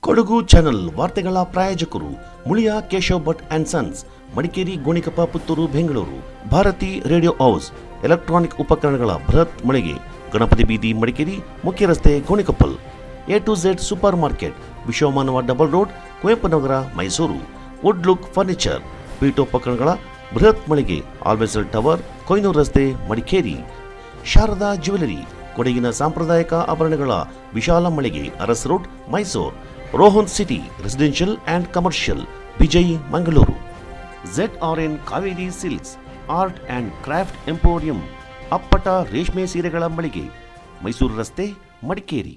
Kodagu channel ವಾರ್ತೆಗಳ ಪ್ರಾಯೋಜಕರು Muliya Keshav Bhat and sons Madikeri Gonikoppa Puttur Bengaluru Bharathi radio house electronic ಉಪಕರಣಗಳ ಬೃಹತ್ ಮಳಿಗೆ ಗಣಪತಿ ಬೀದಿ ಮಡಿಕೇರಿ ಮುಖ್ಯ ರಸ್ತೆ Gonikoppal A to Z super market Vishwamanava double road Kuvempu Nagar Mysuru wood look furniture ಪೀಠೋಪಕರಣಗಳ ಬೃಹತ್ ಮಳಿಗೆ ಆಲ್ವೆಸಲ್ ಟವರ್ ಕೊಯ್ನೂರು ರಸ್ತೆ ಮಡಿಕೇರಿ ಶಾರದಾ ಜ್ಯುವೆಲರಿ ಕೊಡಗಿನ ಸಾಂಪ್ರದಾಯಿಕ ಆಭರಣಗಳ ವಿಶಾಲ ಮಳಿಗೆ Aras road Mysore Rohan city residential and commercial Vijay Mangaluru Z R N Kaveri silks art and craft emporium ಅಪ್ಪಟ ರೇಷ್ಮೆ ಸೀರೆಗಳ ಮಳಿಗೆ ಮೈಸೂರು ರಸ್ತೆ ಮಡಿಕೇರಿ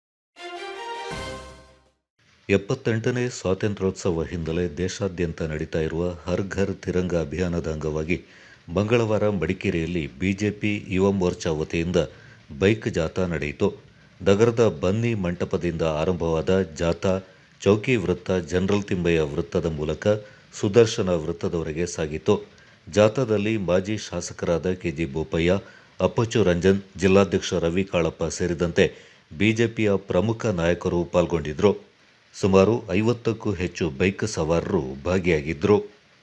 ಎಪ್ಪತ್ತೆಂಟನೇ ಸ್ವಾತಂತ್ರ್ಯೋತ್ಸವ ಹಿನ್ನೆಲೆ ದೇಶಾದ್ಯಂತ ನಡೀತಾ ಇರುವ ಹರ್ ಘರ್ ತಿರಂಗ ಅಭಿಯಾನದ ಅಂಗವಾಗಿ ಮಂಗಳವಾರ ಮಡಿಕೇರಿಯಲ್ಲಿ ಬಿಜೆಪಿ ಯುವ ಮೋರ್ಚಾ ವತಿಯಿಂದ ಬೈಕ್ ಜಾಥಾ ನಡೆಯಿತು ನಗರದ ಬನ್ನಿ ಮಂಟಪದಿಂದ ಆರಂಭವಾದ ಜಾಥಾ ಚೌಕಿ ವೃತ್ತ ಜನರಲ್ ತಿಮ್ಮಯ್ಯ ವೃತ್ತದ ಮೂಲಕ ಸುದರ್ಶನ ವೃತ್ತದವರೆಗೆ ಸಾಗಿತು ಜಾಥಾದಲ್ಲಿ ಮಾಜಿ ಶಾಸಕರಾದ ಕೆಜಿ ಬೋಪಯ್ಯ ಅಪ್ಪಚ್ಚು ರಂಜನ್ ಜಿಲ್ಲಾಧ್ಯಕ್ಷ ರವಿ ಕಾಳಪ್ಪ ಸೇರಿದಂತೆ ಬಿಜೆಪಿಯ ಪ್ರಮುಖ ನಾಯಕರು ಪಾಲ್ಗೊಂಡಿದ್ದರು ಸುಮಾರು ಐವತ್ತಕ್ಕೂ ಹೆಚ್ಚು ಬೈಕ್ ಸವಾರರು ಭಾಗಿಯಾಗಿದ್ದರು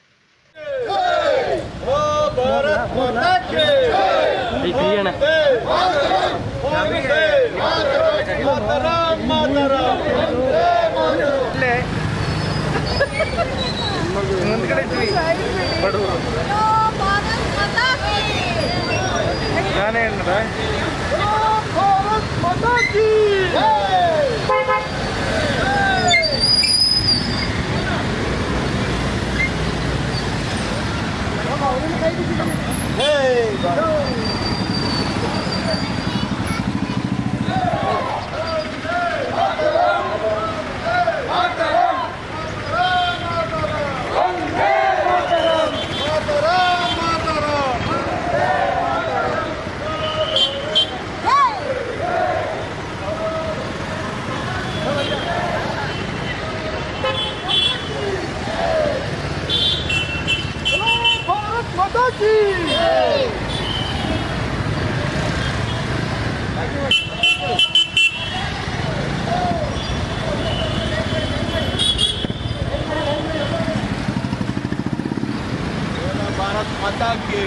ನಾನೇ ಏನದ ಭಾರತ್ ಮಾತಾ ಕಿ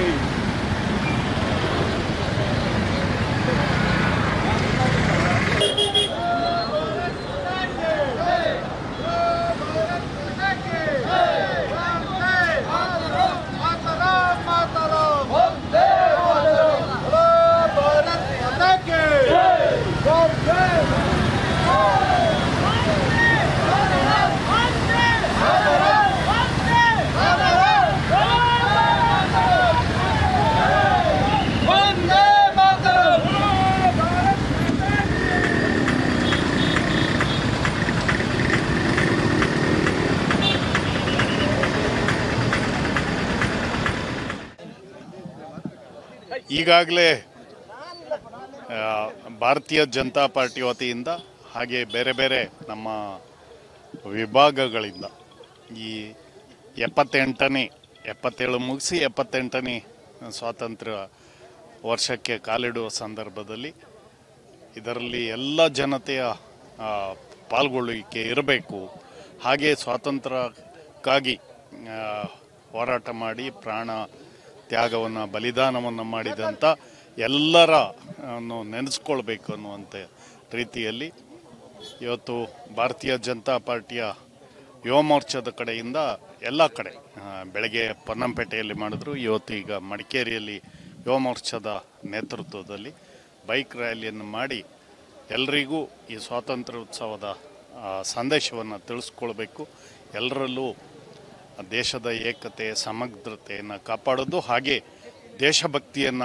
ಈಗಾಗಲೇ ಆ, ಭಾರತೀಯ ಜನತಾ ಪಾರ್ಟಿ ವತಿಯಿಂದ ಹಾಗೆ ಬೇರೆ ಬೇರೆ ನಮ್ಮ ವಿಭಾಗಗಳಿಂದ ಈ ಎಪ್ಪತ್ತೆಂಟನೇ ಎಪ್ಪತ್ತೇಳು ಮುಗಿಸಿ ಎಪ್ಪತ್ತೆಂಟನೇ ಸ್ವಾತಂತ್ರ್ಯ ವರ್ಷಕ್ಕೆ ಕಾಲಿಡುವ ಸಂದರ್ಭದಲ್ಲಿ ಇದರಲ್ಲಿ ಎಲ್ಲ ಜನತೆಯ ಆ, ಪಾಲ್ಗೊಳ್ಳುವಿಕೆ ಇರಬೇಕು ಹಾಗೆ ಸ್ವಾತಂತ್ರ್ಯಕ್ಕಾಗಿ ಆ, ಹೋರಾಟ ಮಾಡಿ ಪ್ರಾಣ ತ್ಯಾಗವನ್ನು ಬಲಿದಾನವನ್ನು ಮಾಡಿದಂಥ ಎಲ್ಲರ ಅನ್ನು ನೆನೆಸ್ಕೊಳ್ಬೇಕು ಅನ್ನುವಂಥ ರೀತಿಯಲ್ಲಿ ಇವತ್ತು ಭಾರತೀಯ ಜನತಾ ಪಾರ್ಟಿಯ ಯುವ ಮೋರ್ಚಾದ ಕಡೆಯಿಂದ ಎಲ್ಲ ಕಡೆ ಆ, ಬೆಳಗ್ಗೆ ಪೊನ್ನಂಪೇಟೆಯಲ್ಲಿ ಮಾಡಿದ್ರು ಇವತ್ತು ಈಗ ಮಡಿಕೇರಿಯಲ್ಲಿ ಯುವ ಮೋರ್ಚಾದ ನೇತೃತ್ವದಲ್ಲಿ ಬೈಕ್ ರ್ಯಾಲಿಯನ್ನು ಮಾಡಿ ಎಲ್ರಿಗೂ ಈ ಸ್ವಾತಂತ್ರ್ಯೋತ್ಸವದ ಸಂದೇಶವನ್ನು ತಿಳಿಸ್ಕೊಳ್ಬೇಕು ಎಲ್ಲರಲ್ಲೂ ದೇಶದ ಏಕತೆ ಸಮಗ್ರತೆಯನ್ನು ಕಾಪಾಡೋದು ಹಾಗೆ ದೇಶಭಕ್ತಿಯನ್ನು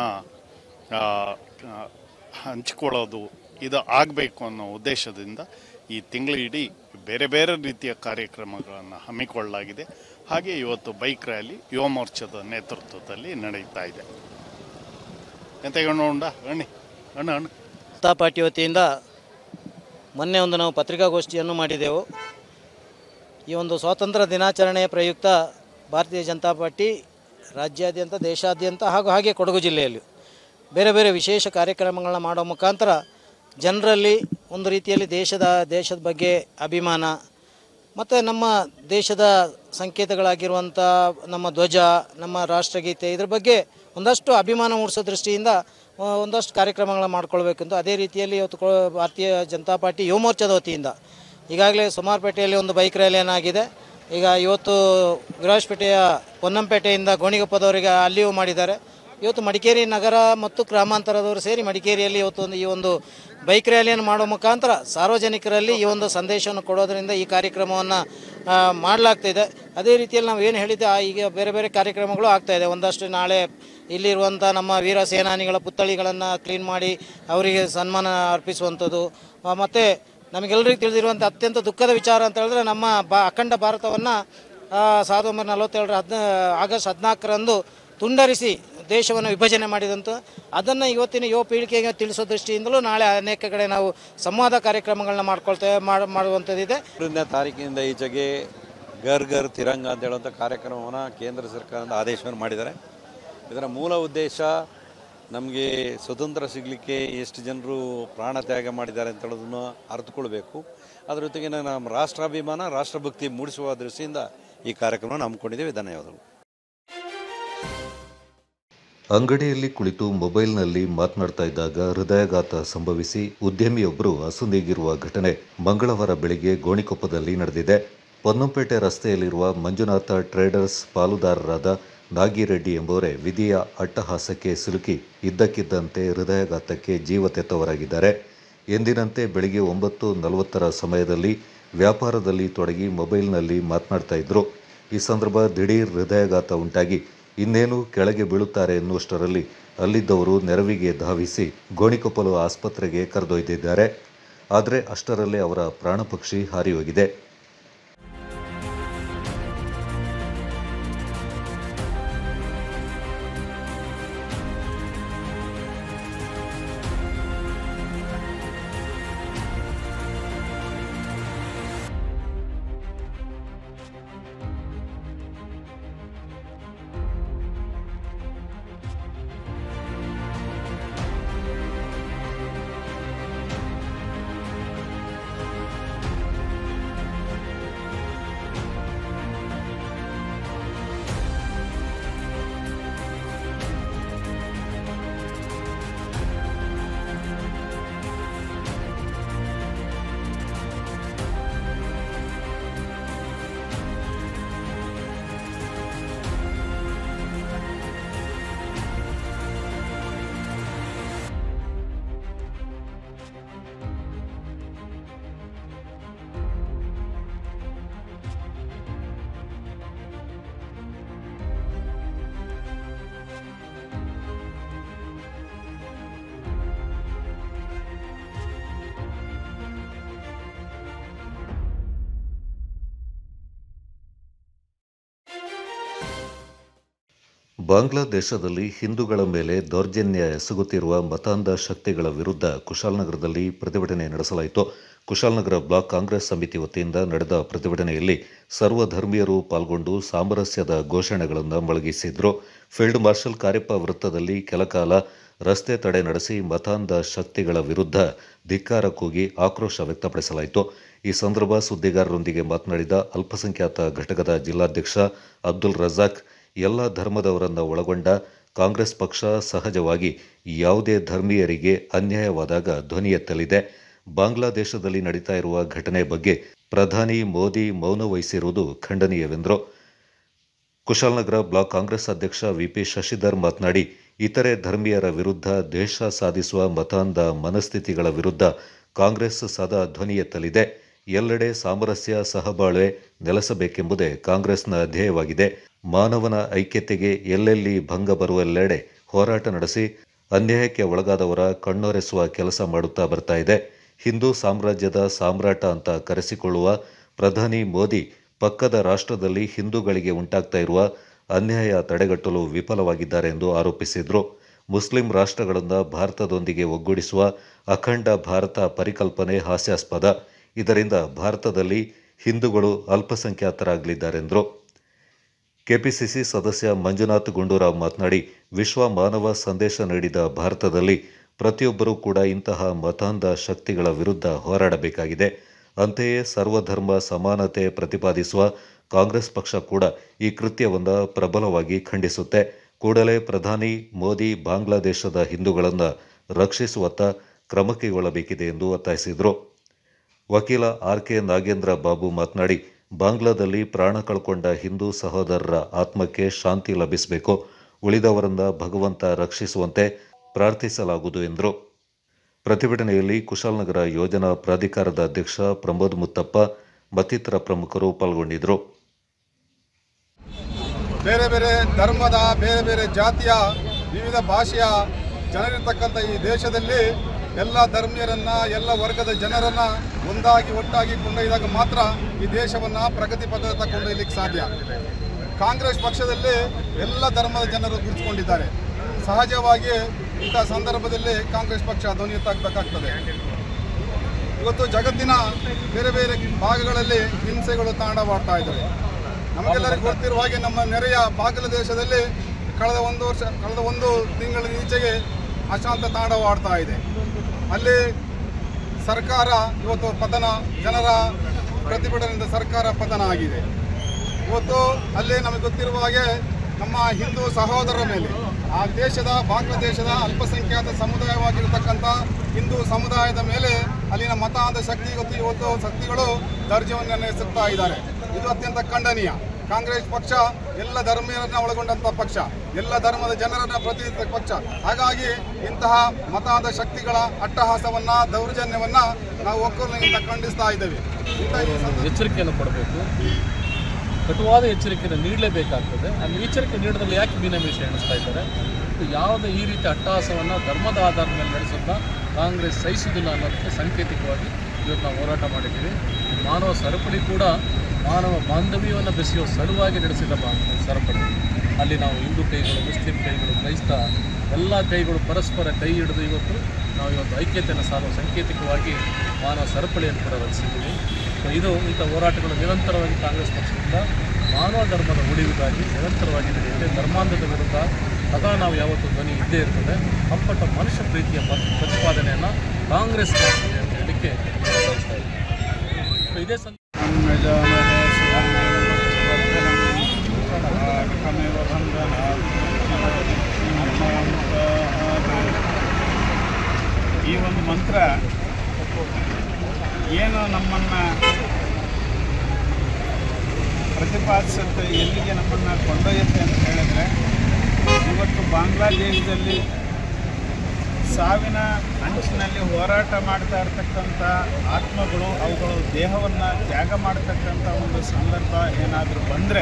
ಹಂಚಿಕೊಳ್ಳೋದು ಇದು ಆಗಬೇಕು ಅನ್ನೋ ಉದ್ದೇಶದಿಂದ ಈ ತಿಂಗಳು ಇಡೀ ಬೇರೆ ಬೇರೆ ರೀತಿಯ ಕಾರ್ಯಕ್ರಮಗಳನ್ನು ಹಮ್ಮಿಕೊಳ್ಳಲಾಗಿದೆ ಹಾಗೆ ಇವತ್ತು ಬೈಕ್ ರ್ಯಾಲಿ ಯುವ ಮೋರ್ಚಾದ ನೇತೃತ್ವದಲ್ಲಿ ನಡೆಯುತ್ತಾ ಇದೆ ಎಂತ ಉಂಡ ಅಣ್ಣಿ ಅಣ್ಣ ಅಣ್ಣ ಜನತಾ ಪಾರ್ಟಿ ವತಿಯಿಂದ ಮೊನ್ನೆ ಒಂದು ನಾವು ಪತ್ರಿಕಾಗೋಷ್ಠಿಯನ್ನು ಮಾಡಿದೆವು ಈ ಒಂದು ಸ್ವಾತಂತ್ರ್ಯ ದಿನಾಚರಣೆಯ ಪ್ರಯುಕ್ತ ಭಾರತೀಯ ಜನತಾ ಪಾರ್ಟಿ ರಾಜ್ಯಾದ್ಯಂತ ದೇಶಾದ್ಯಂತ ಹಾಗೂ ಹಾಗೆ ಕೊಡಗು ಜಿಲ್ಲೆಯಲ್ಲಿ ಬೇರೆ ಬೇರೆ ವಿಶೇಷ ಕಾರ್ಯಕ್ರಮಗಳನ್ನ ಮಾಡೋ ಮುಖಾಂತರ ಜನರಲ್ಲಿ ಒಂದು ರೀತಿಯಲ್ಲಿ ದೇಶದ ದೇಶದ ಬಗ್ಗೆ ಅಭಿಮಾನ ಮತ್ತು ನಮ್ಮ ದೇಶದ ಸಂಕೇತಗಳಾಗಿರುವಂಥ ನಮ್ಮ ಧ್ವಜ ನಮ್ಮ ರಾಷ್ಟ್ರಗೀತೆ ಇದ್ರ ಬಗ್ಗೆ ಒಂದಷ್ಟು ಅಭಿಮಾನ ಮೂಡಿಸೋ ದೃಷ್ಟಿಯಿಂದ ಆ, ಒಂದಷ್ಟು ಕಾರ್ಯಕ್ರಮಗಳನ್ನ ಮಾಡ್ಕೊಳ್ಬೇಕಂತ ಅದೇ ರೀತಿಯಲ್ಲಿ ಇವತ್ತು ಕೊ- ಭಾರತೀಯ ಜನತಾ ಪಾರ್ಟಿ ಯುವ ಮೋರ್ಚಾದ ವತಿಯಿಂದ ಈಗಾಗಲೇ ಸುಮಾರುಪೇಟೆಯಲ್ಲಿ ಒಂದು ಬೈಕ್ ರ್ಯಾಲಿ ಏನಾಗಿದೆ ಈಗ ಇವತ್ತು ವಿರಾಜಪೇಟೆಯ ಪೊನ್ನಂಪೇಟೆಯಿಂದ ಗೋಣಿಗೊಪ್ಪದವರಿಗೆ ಅಲ್ಲಿಯೂ ಮಾಡಿದ್ದಾರೆ ಇವತ್ತು ಮಡಿಕೇರಿ ನಗರ ಮತ್ತು ಗ್ರಾಮಾಂತರದವರು ಸೇರಿ ಮಡಿಕೇರಿಯಲ್ಲಿ ಇವತ್ತು ಒಂದು ಈ ಒಂದು ಬೈಕ್ ರ್ಯಾಲಿಯನ್ನು ಮಾಡೋ ಮುಖಾಂತರ ಸಾರ್ವಜನಿಕರಲ್ಲಿ ಈ ಒಂದು ಸಂದೇಶವನ್ನು ಕೊಡೋದರಿಂದ ಈ ಕಾರ್ಯಕ್ರಮವನ್ನು ಮಾಡಲಾಗ್ತಿದೆ ಅದೇ ರೀತಿಯಲ್ಲಿ ನಾವು ಏನು ಹೇಳಿದ್ದೆ ಆ ಈಗ ಬೇರೆ ಬೇರೆ ಕಾರ್ಯಕ್ರಮಗಳು ಆಗ್ತಾ ಇದೆ ಒಂದಷ್ಟು ನಾಳೆ ಇಲ್ಲಿರುವಂಥ ನಮ್ಮ ವೀರ ಸೇನಾನಿಗಳ ಪುತ್ಥಳಿಗಳನ್ನು ಕ್ಲೀನ್ ಮಾಡಿ ಅವರಿಗೆ ಸನ್ಮಾನ ಅರ್ಪಿಸುವಂಥದ್ದು ಆ, ಮತ್ತು ನಮಗೆಲ್ಲರಿಗೂ ತಿಳಿದಿರುವಂಥ ಅತ್ಯಂತ ದುಃಖದ ವಿಚಾರ ಅಂತ ಹೇಳಿದ್ರೆ ನಮ್ಮ ಬಾ ಅಖಂಡ ಭಾರತವನ್ನು ಸಾವಿರದ ಒಂಬೈನೂರ ನಲವತ್ತೇಳರ ಹದಿನ ಆಗಸ್ಟ್ ಹದಿನಾಲ್ಕರಂದು ತುಂಡರಿಸಿ ದೇಶವನ್ನು ವಿಭಜನೆ ಮಾಡಿದಂಥ ಅದನ್ನು ಇವತ್ತಿನ ಯುವ ಪೀಳಿಗೆಗೆ ತಿಳಿಸೋ ದೃಷ್ಟಿಯಿಂದಲೂ ನಾಳೆ ಅನೇಕ ಕಡೆ ನಾವು ಸಂವಾದ ಕಾರ್ಯಕ್ರಮಗಳನ್ನ ಮಾಡ್ಕೊಳ್ತೇವೆ ಮಾಡ ಮಾಡುವಂಥದ್ದಿದೆ ಮೂರನೇ ತಾರೀಕಿನಿಂದ ಈಚೆಗೆ ಗರ್ ಗರ್ ತಿರಂಗ ಅಂತ ಹೇಳುವಂಥ ಕಾರ್ಯಕ್ರಮವನ್ನು ಕೇಂದ್ರ ಸರ್ಕಾರದ ಆದೇಶವನ್ನು ಮಾಡಿದ್ದಾರೆ ಇದರ ಮೂಲ ಉದ್ದೇಶ ನಮಗೆ ಸ್ವತಂತ್ರ ಸಿಗಲಿಕ್ಕೆ ಎಷ್ಟು ಜನರು ಪ್ರಾಣ ತ್ಯಾಗ ಮಾಡಿದ್ದಾರೆ ಅಂತ ಹೇಳೋದನ್ನು ಅರ್ಥಕೊಳ್ಬೇಕು ಅದರ ಜೊತೆಗೆ ನಮ್ಮ ರಾಷ್ಟ್ರಾಭಿಮಾನ ರಾಷ್ಟ್ರಭಕ್ತಿ ಮೂಡಿಸುವ ದೃಷ್ಟಿಯಿಂದ ಈ ಕಾರ್ಯಕ್ರಮ ಹಮ್ಮಿಕೊಂಡಿದ್ದೇವೆ ಧನ್ಯವಾದಗಳು ಅಂಗಡಿಯಲ್ಲಿ ಕುಳಿತು ಮೊಬೈಲ್ನಲ್ಲಿ ಮಾತನಾಡ್ತಾ ಇದ್ದಾಗ ಹೃದಯಾಘಾತ ಸಂಭವಿಸಿ ಉದ್ಯಮಿಯೊಬ್ಬರು ಅಸುನೀಗಿರುವ ಘಟನೆ ಮಂಗಳವಾರ ಬೆಳಿಗ್ಗೆ ಗೋಣಿಕೊಪ್ಪದಲ್ಲಿ ನಡೆದಿದೆ ಪೊನ್ನಂಪೇಟೆ ರಸ್ತೆಯಲ್ಲಿರುವ ಮಂಜುನಾಥ ಟ್ರೇಡರ್ಸ್ ಪಾಲುದಾರರಾದ ನಾಗಿರೆಡ್ಡಿ ಎಂಬುವರೇ ವಿಧಿಯ ಅಟ್ಟಹಾಸಕ್ಕೆ ಸಿಲುಕಿ ಇದ್ದಕ್ಕಿದ್ದಂತೆ ಹೃದಯಾಘಾತಕ್ಕೆ ಜೀವ ತೆತ್ತವರಾಗಿದ್ದಾರೆ ಎಂದಿನಂತೆ ಬೆಳಿಗ್ಗೆ ಒಂಬತ್ತು ನಲವತ್ತರ ಸಮಯದಲ್ಲಿ ವ್ಯಾಪಾರದಲ್ಲಿ ತೊಡಗಿ ಮೊಬೈಲ್ನಲ್ಲಿ ಮಾತನಾಡ್ತಾ ಇದ್ರು ಈ ಸಂದರ್ಭ ದಿಢೀರ್ ಹೃದಯಾಘಾತ ಉಂಟಾಗಿ ಇನ್ನೇನು ಕೆಳಗೆ ಬೀಳುತ್ತಾರೆ ಎನ್ನುವಷ್ಟರಲ್ಲಿ ಅಲ್ಲಿದ್ದವರು ನೆರವಿಗೆ ಧಾವಿಸಿ ಗೋಣಿಕೊಪ್ಪಲು ಆಸ್ಪತ್ರೆಗೆ ಕರೆದೊಯ್ದಿದ್ದಾರೆ ಆದರೆ ಅಷ್ಟರಲ್ಲೇ ಅವರ ಪ್ರಾಣಪಕ್ಷಿ ಹಾರಿ ಹೋಗಿದೆ ಬಾಂಗ್ಲಾದೇಶದಲ್ಲಿ ಹಿಂದೂಗಳ ಮೇಲೆ ದೌರ್ಜನ್ಯ ಎಸಗುತ್ತಿರುವ ಮತಾಂಧ ಶಕ್ತಿಗಳ ವಿರುದ್ಧ ಕುಶಾಲನಗರದಲ್ಲಿ ಪ್ರತಿಭಟನೆ ನಡೆಸಲಾಯಿತು ಕುಶಾಲನಗರ ಬ್ಲಾಕ್ ಕಾಂಗ್ರೆಸ್ ಸಮಿತಿ ವತಿಯಿಂದ ನಡೆದ ಪ್ರತಿಭಟನೆಯಲ್ಲಿ ಸರ್ವಧರ್ಮೀಯರು ಪಾಲ್ಗೊಂಡು ಸಾಮರಸ್ಯದ ಘೋಷಣೆಗಳನ್ನು ಮೊಳಗಿಸಿದ್ರು ಫೀಲ್ಡ್ ಮಾರ್ಷಲ್ ಕಾರ್ಯಪ್ಪ ವೃತ್ತದಲ್ಲಿ ಕೆಲಕಾಲ ರಸ್ತೆ ತಡೆ ನಡೆಸಿ ಮತಾಂಧ ಶಕ್ತಿಗಳ ವಿರುದ್ಧ ಧಿಕ್ಕಾರ ಕೂಗಿ ಆಕ್ರೋಶ ವ್ಯಕ್ತಪಡಿಸಲಾಯಿತು ಈ ಸಂದರ್ಭ ಸುದ್ದಿಗಾರರೊಂದಿಗೆ ಮಾತನಾಡಿದ ಅಲ್ಪಸಂಖ್ಯಾತ ಘಟಕದ ಜಿಲ್ಲಾಧ್ಯಕ್ಷ ಅಬ್ದುಲ್ ರಜಾಕ್ ಎಲ್ಲ ಧರ್ಮದವರನ್ನ ಒಳಗೊಂಡ ಕಾಂಗ್ರೆಸ್ ಪಕ್ಷ ಸಹಜವಾಗಿ ಯಾವುದೇ ಧರ್ಮೀಯರಿಗೆ ಅನ್ಯಾಯವಾದಾಗ ಧ್ವನಿ ಎತ್ತಲಿದೆ ಬಾಂಗ್ಲಾದೇಶದಲ್ಲಿ ನಡೀತಾ ಇರುವ ಘಟನೆ ಬಗ್ಗೆ ಪ್ರಧಾನಿ ಮೋದಿ ಮೌನ ವಹಿಸಿರುವುದು ಖಂಡನೀಯವೆಂದರು ಕುಶಾಲನಗರ ಬ್ಲಾಕ್ ಕಾಂಗ್ರೆಸ್ ಅಧ್ಯಕ್ಷ ವಿಪಿ ಶಶಿಧರ್ ಮಾತನಾಡಿ ಇತರೆ ಧರ್ಮೀಯರ ವಿರುದ್ಧ ದ್ವೇಷ ಸಾಧಿಸುವ ಮತಾಂಧ ಮನಸ್ಥಿತಿಗಳ ವಿರುದ್ಧ ಕಾಂಗ್ರೆಸ್ ಸದಾ ಧ್ವನಿ ಎತ್ತಲಿದೆ ಎಲ್ಲೆಡೆ ಸಾಮರಸ್ಯ ಸಹಬಾಳ್ವೆ ನೆಲೆಸಬೇಕೆಂಬುದೇ ಕಾಂಗ್ರೆಸ್ನ ಧ್ಯೇಯವಾಗಿದೆ ಮಾನವನ ಐಕ್ಯತೆಗೆ ಎಲ್ಲೆಲ್ಲಿ ಭಂಗ ಬರುವಲ್ಲೆಡೆ ಹೋರಾಟ ನಡೆಸಿ ಅನ್ಯಾಯಕ್ಕೆ ಒಳಗಾದವರ ಕಣ್ಣೊರೆಸುವ ಕೆಲಸ ಮಾಡುತ್ತಾ ಬರ್ತಾ ಇದೆ ಹಿಂದೂ ಸಾಮ್ರಾಜ್ಯದ ಸಾಮ್ರಾಟ ಅಂತ ಕರೆಸಿಕೊಳ್ಳುವ ಪ್ರಧಾನಿ ಮೋದಿ ಪಕ್ಕದ ರಾಷ್ಟ್ರದಲ್ಲಿ ಹಿಂದೂಗಳಿಗೆ ಉಂಟಾಗ್ತಾ ಇರುವ ಅನ್ಯಾಯ ತಡೆಗಟ್ಟಲು ವಿಫಲವಾಗಿದ್ದಾರೆ ಎಂದು ಆರೋಪಿಸಿದರು ಮುಸ್ಲಿಂ ರಾಷ್ಟ್ರಗಳನ್ನು ಭಾರತದೊಂದಿಗೆ ಒಗ್ಗೂಡಿಸುವ ಅಖಂಡ ಭಾರತ ಪರಿಕಲ್ಪನೆ ಹಾಸ್ಯಾಸ್ಪದ ಇದರಿಂದ ಭಾರತದಲ್ಲಿ ಹಿಂದೂಗಳು ಅಲ್ಪಸಂಖ್ಯಾತರಾಗಲಿದ್ದಾರೆಂದರು ಕೆಪಿಸಿಸಿ ಸದಸ್ಯ ಮಂಜುನಾಥ್ ಗುಂಡೂರಾವ್ ಮಾತನಾಡಿ ವಿಶ್ವ ಮಾನವ ಸಂದೇಶ ನೀಡಿದ ಭಾರತದಲ್ಲಿ ಪ್ರತಿಯೊಬ್ಬರೂ ಕೂಡ ಇಂತಹ ಮತಾಂಧ ಶಕ್ತಿಗಳ ವಿರುದ್ಧ ಹೋರಾಡಬೇಕಾಗಿದೆ ಅಂತೆಯೇ ಸರ್ವಧರ್ಮ ಸಮಾನತೆ ಪ್ರತಿಪಾದಿಸುವ ಕಾಂಗ್ರೆಸ್ ಪಕ್ಷ ಕೂಡ ಈ ಕೃತ್ಯವನ್ನು ಪ್ರಬಲವಾಗಿ ಖಂಡಿಸುತ್ತೆ ಕೂಡಲೇ ಪ್ರಧಾನಿ ಮೋದಿ ಬಾಂಗ್ಲಾದೇಶದ ಹಿಂದೂಗಳನ್ನು ರಕ್ಷಿಸುವತ್ತ ಕ್ರಮ ಕೈಗೊಳ್ಳಬೇಕಿದೆ ಎಂದು ಒತ್ತಾಯಿಸಿದರು ವಕೀಲ ಆರ್ ಕೆ ನಾಗೇಂದ್ರ ಬಾಬು ಮಾತನಾಡಿ ಬಾಂಗ್ಲಾದಲ್ಲಿ ಪ್ರಾಣ ಕಳ್ಕೊಂಡ ಹಿಂದೂ ಸಹೋದರರ ಆತ್ಮಕ್ಕೆ ಶಾಂತಿ ಲಭಿಸಬೇಕು ಉಳಿದವರನ್ನ ಭಗವಂತ ರಕ್ಷಿಸುವಂತೆ ಪ್ರಾರ್ಥಿಸಲಾಗುವುದು ಎಂದರು ಪ್ರತಿಭಟನೆಯಲ್ಲಿ ಕುಶಾಲನಗರ ಯೋಜನಾ ಪ್ರಾಧಿಕಾರದ ಅಧ್ಯಕ್ಷ ಪ್ರಮೋದ್ ಮುತ್ತಪ್ಪ ಮತ್ತಿತರ ಪ್ರಮುಖರು ಪಾಲ್ಗೊಂಡಿದ್ದರು ಬೇರೆ ಬೇರೆ ಧರ್ಮದ ಬೇರೆ ಬೇರೆ ಜಾತಿಯ ವಿವಿಧ ಭಾಷೆಯ ಜನರಿರ್ತಕ್ಕಂಥ ಈ ದೇಶದಲ್ಲಿ ಎಲ್ಲ ಧರ್ಮೀಯರನ್ನ ಎಲ್ಲ ವರ್ಗದ ಜನರನ್ನ ಒಂದಾಗಿ ಒಟ್ಟಾಗಿ ಕೊಂಡೊಯ್ದಾಗ ಮಾತ್ರ ಈ ದೇಶವನ್ನ ಪ್ರಗತಿ ಪಥದತ್ತ ಕೊಂಡೊಯ್ಯಲಿಕ್ಕೆ ಸಾಧ್ಯ ಕಾಂಗ್ರೆಸ್ ಪಕ್ಷದಲ್ಲಿ ಎಲ್ಲ ಧರ್ಮದ ಜನರು ಗುರುತಿಸಿಕೊಂಡಿದ್ದಾರೆ ಸಹಜವಾಗಿ ಇಂಥ ಸಂದರ್ಭದಲ್ಲಿ ಕಾಂಗ್ರೆಸ್ ಪಕ್ಷ ಧ್ವನಿ ಎತ್ತಾಗಬೇಕಾಗ್ತದೆ ಇವತ್ತು ಜಗತ್ತಿನ ಬೇರೆ ಬೇರೆ ಭಾಗಗಳಲ್ಲಿ ಹಿಂಸೆಗಳು ತಾಂಡವಾಡ್ತಾ ಇದ್ದಾವೆ ನಮಗೆಲ್ಲರಿಗೂ ಗೊತ್ತಿರುವ ಹಾಗೆ ನಮ್ಮ ನೆರೆಯ ಬಾಂಗ್ಲಾದೇಶದಲ್ಲಿ ಕಳೆದ ಒಂದು ವರ್ಷ ಕಳೆದ ಒಂದು ತಿಂಗಳ ಈಚೆಗೆ ಅಶಾಂತ ತಾಂಡವಾಡ್ತಾ ಇದೆ ಅಲ್ಲಿ ಸರ್ಕಾರ ಇವತ್ತು ಪತನ ಜನರ ಪ್ರತಿಭಟನೆಯಿಂದ ಸರ್ಕಾರ ಪತನ ಆಗಿದೆ ಇವತ್ತು ಅಲ್ಲಿ ನಮಗೆ ಗೊತ್ತಿರುವ ಹಾಗೆ ನಮ್ಮ ಹಿಂದೂ ಸಹೋದರರ ಮೇಲೆ ಆ ದೇಶದ ಬಾಂಗ್ಲಾದೇಶದ ಅಲ್ಪಸಂಖ್ಯಾತ ಸಮುದಾಯವಾಗಿರತಕ್ಕಂಥ ಹಿಂದೂ ಸಮುದಾಯದ ಮೇಲೆ ಅಲ್ಲಿನ ಮತಾಂಧ ಶಕ್ತಿ ಇವತ್ತು ಇವತ್ತು ಶಕ್ತಿಗಳು ದರ್ಜವನ್ನು ಎಸಗ್ತಾ ಇದ್ದಾರೆ ಇದು ಅತ್ಯಂತ ಖಂಡನೀಯ ಕಾಂಗ್ರೆಸ್ ಪಕ್ಷ ಎಲ್ಲ ಧರ್ಮೀಯರನ್ನ ಒಳಗೊಂಡಂತಹ ಪಕ್ಷ ಎಲ್ಲ ಧರ್ಮದ ಜನರನ್ನ ಪ್ರತಿನಿಧಿಸಿದ ಪಕ್ಷ ಹಾಗಾಗಿ ಇಂತಹ ಮತಾಂಧ ಶಕ್ತಿಗಳ ಅಟ್ಟಹಾಸವನ್ನ ದೌರ್ಜನ್ಯವನ್ನ ನಾವು ಒಕ್ಕೂಲಿನಿಂದ ಖಂಡಿಸ್ತಾ ಇದ್ದೇವೆ ಇಂಥ ಈ ಸಂದರ್ಭ- ಎಚ್ಚರಿಕೆಯನ್ನು ಕೊಡಬೇಕು ಕಟುವಾದ ಎಚ್ಚರಿಕೆಯನ್ನು ನೀಡಲೇಬೇಕಾಗ್ತದೆ ಆ ಎಚ್ಚರಿಕೆ ನೀಡದಲ್ಲಿ ಯಾಕೆ ಮೀನಮೇಷ ಎಣಿಸ್ತಾ ಇದ್ದಾರೆ ಇದು ಯಾವುದೇ ಈ ರೀತಿ ಅಟ್ಟಹಾಸವನ್ನು ಧರ್ಮದ ಆಧಾರದ ಮೇಲೆ ನಡೆಸೋದನ್ನ ಕಾಂಗ್ರೆಸ್ ಸಹಿಸುವುದಿಲ್ಲ ಅನ್ನೋದಕ್ಕೆ ಸಾಂಕೇತಿಕವಾಗಿ ಇವತ್ತು ನಾವು ಹೋರಾಟ ಮಾಡಿದ್ದೀವಿ ಮಾನವ ಸರಪಳಿ ಕೂಡ ಮಾನವ ಬಾಂಧವ್ಯವನ್ನು ಬೆಸೆಯುವ ಸಲುವಾಗಿ ನಡೆಸಿದ ಬಾ ಸರಪಳಿ ಅಲ್ಲಿ ನಾವು ಹಿಂದೂ ಕೈಗಳು ಮುಸ್ಲಿಂ ಕೈಗಳು ಕ್ರೈಸ್ತ ಎಲ್ಲ ಕೈಗಳು ಪರಸ್ಪರ ಕೈ ಹಿಡಿದು ಇವತ್ತು ನಾವು ಇವತ್ತು ಐಕ್ಯತೆಯನ್ನು ಸಾರುವ ಸಾಂಕೇತಿಕವಾಗಿ ಮಾನವ ಸರಪಳಿಯನ್ನು ಕೂಡ ರಚಿಸಿದ್ದೀವಿ ಸೊ ಇದು ಇಂಥ ಹೋರಾಟಗಳು ನಿರಂತರವಾಗಿ ಕಾಂಗ್ರೆಸ್ ಪಕ್ಷದಿಂದ ಮಾನವ ಧರ್ಮದ ಉಳಿವಿಗಾಗಿ ನಿರಂತರವಾಗಿ ನಡೆಯುತ್ತೆ ಧರ್ಮಾಂಧದ ವಿರುದ್ಧ ಸದಾ ನಾವು ಯಾವತ್ತೂ ಧ್ವನಿ ಇದ್ದೇ ಇರ್ತದೆ ಅಪ್ಪಟ ಮನುಷ್ಯ ಪ್ರೀತಿಯ ಪ- ಪ್ರತಿಪಾದನೆಯನ್ನು ಕಾಂಗ್ರೆಸ್ ಮಾಡ್ತಿದೆ ಅಂತ ಹೇಳಲಿಕ್ಕೆ ಬಯಸ್ತಾ ಇದ್ದೀನಿ ಸೊ ಇದೇ ಸಂದ ಈ ಒಂದು ಮಂತ್ರ ಏನು ನಮ್ಮನ್ನು ಪ್ರತಿಪಾದಿಸುತ್ತೆ ಎಲ್ಲಿಗೆ ನಮ್ಮನ್ನು ಕೊಂಡೊಯ್ಯುತ್ತೆ ಅಂತ ಹೇಳಿದ್ರೆ ಇವತ್ತು ಬಾಂಗ್ಲಾದೇಶದಲ್ಲಿ ಸಾವಿನ ಅಂಚಿನಲ್ಲಿ ಹೋರಾಟ ಮಾಡ್ತಾ ಇರ್ತಕ್ಕಂಥ ಆತ್ಮಗಳು ಅವುಗಳು ದೇಹವನ್ನು ತ್ಯಾಗ ಮಾಡ್ತಕ್ಕಂಥ ಒಂದು ಸಂದರ್ಭ ಏನಾದರೂ ಬಂದರೆ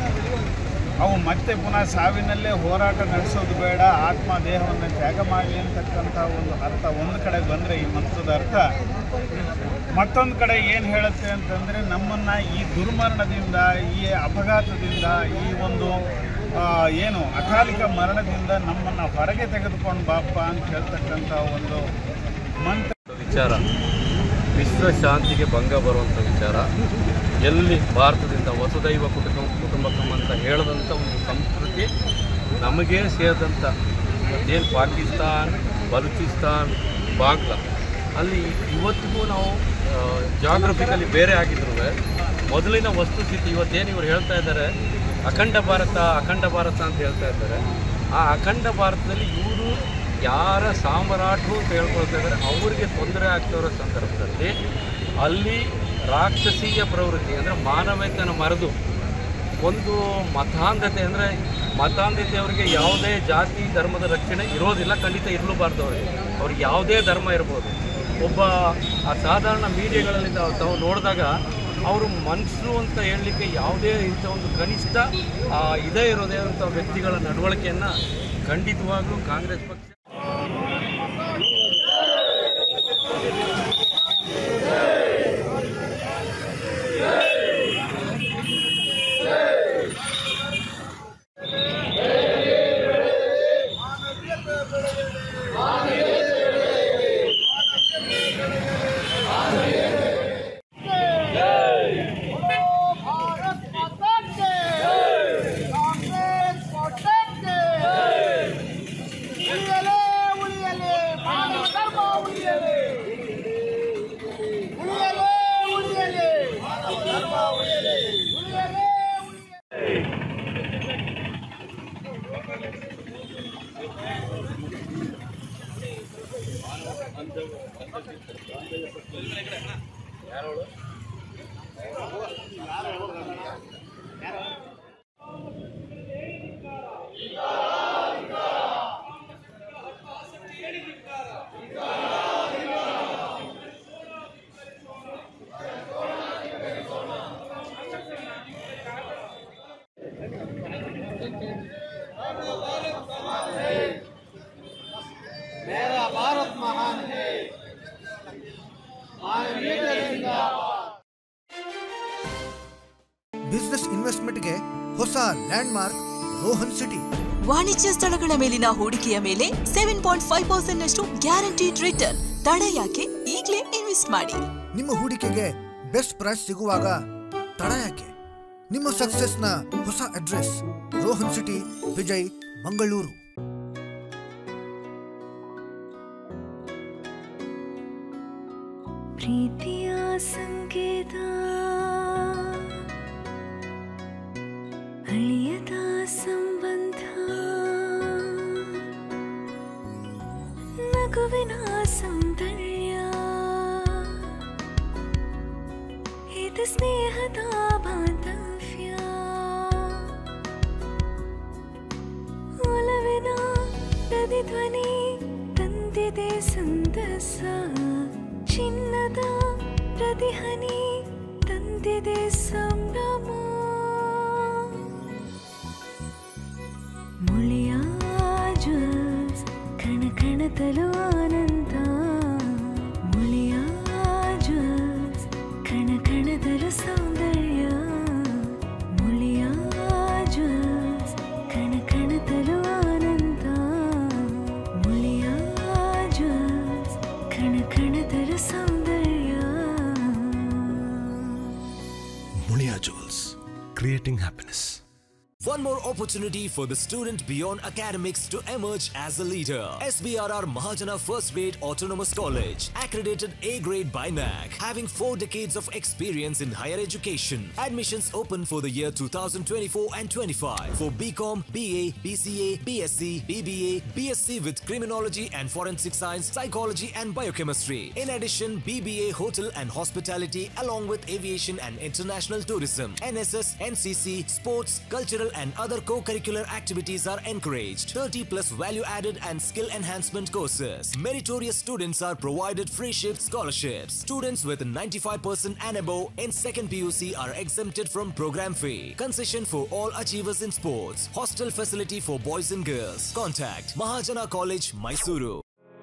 ಅವು ಮತ್ತೆ ಪುನಃ ಸಾವಿನಲ್ಲೇ ಹೋರಾಟ ನಡೆಸೋದು ಬೇಡ ಆತ್ಮ ದೇಹವನ್ನು ತ್ಯಾಗ ಮಾಡಲಿ ಅಂತಕ್ಕಂಥ ಒಂದು ಅರ್ಥ ಒಂದು ಕಡೆ ಬಂದರೆ ಈ ಮಂತ್ರದ ಅರ್ಥ ಮತ್ತೊಂದು ಕಡೆ ಏನು ಹೇಳುತ್ತೆ ಅಂತಂದರೆ ನಮ್ಮನ್ನು ಈ ದುರ್ಮರಣದಿಂದ ಈ ಅಪಘಾತದಿಂದ ಈ ಒಂದು ಆ, ಏನು ಅಕಾಲಿಕ ಮರಣದಿಂದ ನಮ್ಮನ್ನು ಹೊರಗೆ ತೆಗೆದುಕೊಂಡು ಬಾಪ್ಪ ಅಂತ ಹೇಳ್ತಕ್ಕಂಥ ಒಂದು ಮಂತ್ರ ವಿಚಾರ ವಿಶ್ವ ಶಾಂತಿಗೆ ಭಂಗ ಬರುವಂಥ ವಿಚಾರ ಎಲ್ಲಿ ಭಾರತದಿಂದ ವಸುದೈವ ಕುಟುಂಬ ಕುಟುಂಬಕಂ ಅಂತ ಹೇಳದಂಥ ಒಂದು ಸಂಸ್ಕೃತಿ ನಮಗೇ ಸೇರಿದಂಥ ಏನು ಪಾಕಿಸ್ತಾನ್ ಬಲೂಚಿಸ್ತಾನ್ ಬಾಂಗ್ಲಾ ಅಲ್ಲಿ ಇವತ್ತಿಗೂ ನಾವು ಜಾಗ್ರಫಿಕಲಿ ಬೇರೆ ಆಗಿದ್ರು ಮೊದಲಿನ ವಸ್ತುಸ್ಥಿತಿ ಇವತ್ತೇನು ಇವರು ಹೇಳ್ತಾ ಇದ್ದಾರೆ ಅಖಂಡ ಭಾರತ ಅಖಂಡ ಭಾರತ ಅಂತ ಹೇಳ್ತಾ ಇದ್ದಾರೆ ಆ ಅಖಂಡ ಭಾರತದಲ್ಲಿ ಇವರು ಯಾರ ಸಾಮ್ರಾಟರು ಅಂತ ಹೇಳ್ಕೊಳ್ತಾ ಇದ್ದಾರೆ ಅವರಿಗೆ ತೊಂದರೆ ಆಗ್ತಾ ಇರೋ ಸಂದರ್ಭದಲ್ಲಿ ಅಲ್ಲಿ ರಾಕ್ಷಸೀಯ ಪ್ರವೃತ್ತಿ ಅಂದರೆ ಮಾನವೀಯತೆಯನ್ನು ಮರೆದು ಒಂದು ಮತಾಂಧತೆ ಅಂದರೆ ಮತಾಂಧತೆ ಅವರಿಗೆ ಯಾವುದೇ ಜಾತಿ ಧರ್ಮದ ರಕ್ಷಣೆ ಇರೋದಿಲ್ಲ ಖಂಡಿತ ಇರಲೂಬಾರ್ದು ಅವರಿಗೆ ಅವ್ರಿಗೆ ಯಾವುದೇ ಧರ್ಮ ಇರ್ಬೋದು ಒಬ್ಬ ಆ ಸಾಧಾರಣ ಮೀಡಿಯಾಗಳಲ್ಲಿ ತಾವು ತಾವು ನೋಡಿದಾಗ ಅವರು ಮನುಷ್ಯರು ಅಂತ ಹೇಳಲಿಕ್ಕೆ ಯಾವುದೇ ಇಂಥ ಒಂದು ಕನಿಷ್ಠ ಆ, ಇದೇ ಇರೋದೇ ಅಂಥ ವ್ಯಕ್ತಿಗಳ ನಡವಳಿಕೆಯನ್ನು ಖಂಡಿತವಾಗ್ಲೂ ಕಾಂಗ್ರೆಸ್ ಪಕ್ಷ कांग्रेस ಬಿಸ್ನೆಸ್ ಇನ್ವೆಸ್ಟ್ಮೆಂಟ್ಗೆ ಹೊಸ ಲ್ಯಾಂಡ್ಮಾರ್ಕ್ ರೋಹನ್ ಸಿಟಿ ವಾಣಿಜ್ಯ ಸ್ಥಳಗಳ ಮೇಲಿನ ಹೂಡಿಕೆಯ ಮೇಲೆ ಸೆವೆನ್ ಪಾಯಿಂಟ್ ಫೈವ್ ಪರ್ಸೆಂಟ್ ನಷ್ಟು ಗ್ಯಾರಂಟಿಡ್ ರಿಟರ್ನ್ ತಡ ಯಾಕೆ ಈಗಲೇ ಇನ್ವೆಸ್ಟ್ ಮಾಡಿ ನಿಮ್ಮ ಹೂಡಿಕೆಗೆ ಬೆಸ್ಟ್ ಪ್ರೈಸ್ ಸಿಗುವಾಗ ತಡ ಯಾಕೆ ನಿಮ್ಮ ಸಕ್ಸಸ್ನ ಹೊಸ ಅಡ್ರೆಸ್ ರೋಹನ್ ಸಿಟಿ ವಿಜಯ್ ಮಂಗಳೂರು ಪ್ರೀತಿಯ ಸಂಕೇತ ಅಳಿಯದ ಸಂಬಂಧ ನಗುವಿನ ಸೌಂದರ್ಯ ಇದು ಸ್ನೇಹದ ಬಾಂಧವ್ಯ ಒಲವಿನ ಪ್ರತಿಧ್ವನಿ ತಂದಿದೆ ಸಂದಸ ಚಿನ್ನದ ಪ್ರತಿಹನಿ ತಂದಿದೆ ಸಂಭ್ರಮ ಮುಳಿಯ ಜ್ವಲ್ಸ್ ಕಣ ಕಣದಲು ಆನಂದ ಮುಳಿಯ ಜ್ವಲ್ಸ್ ಕಣ ಕಣದಲು ಸೌಂದರ್ಯ ಮುಳಿಯ ಜ್ವಲ್ಸ್ ಕಣ ಕಣದಲು ಆನಂದ ಮುಳಿಯ ಜ್ವಲ್ಸ್ ಕಣ ಕಣದಲು ಸೌಂದರ್ಯ Mulia Jewels, creating happiness. One more opportunity for the student beyond academics to emerge as a leader. SBRR Mahajana First Grade Autonomous College, accredited A grade by NAC, having four decades of experience in higher education. Admissions open for the year 2024 and 25 for BCom, BA, BCA, BSc, BBA, BSc with Criminology and Forensic Science, Psychology and Biochemistry. In addition, BBA Hotel and Hospitality along with Aviation and International Tourism, NSS, NCC, Sports, Cultural and other co-curricular activities are encouraged. 30 plus value-added and skill enhancement courses. Meritorious students are provided free shift scholarships. Students with 95% and above in second PUC are exempted from program fee. Concession for all achievers in sports. Hostel facility for boys and girls. Contact Mahajana College, Mysuru.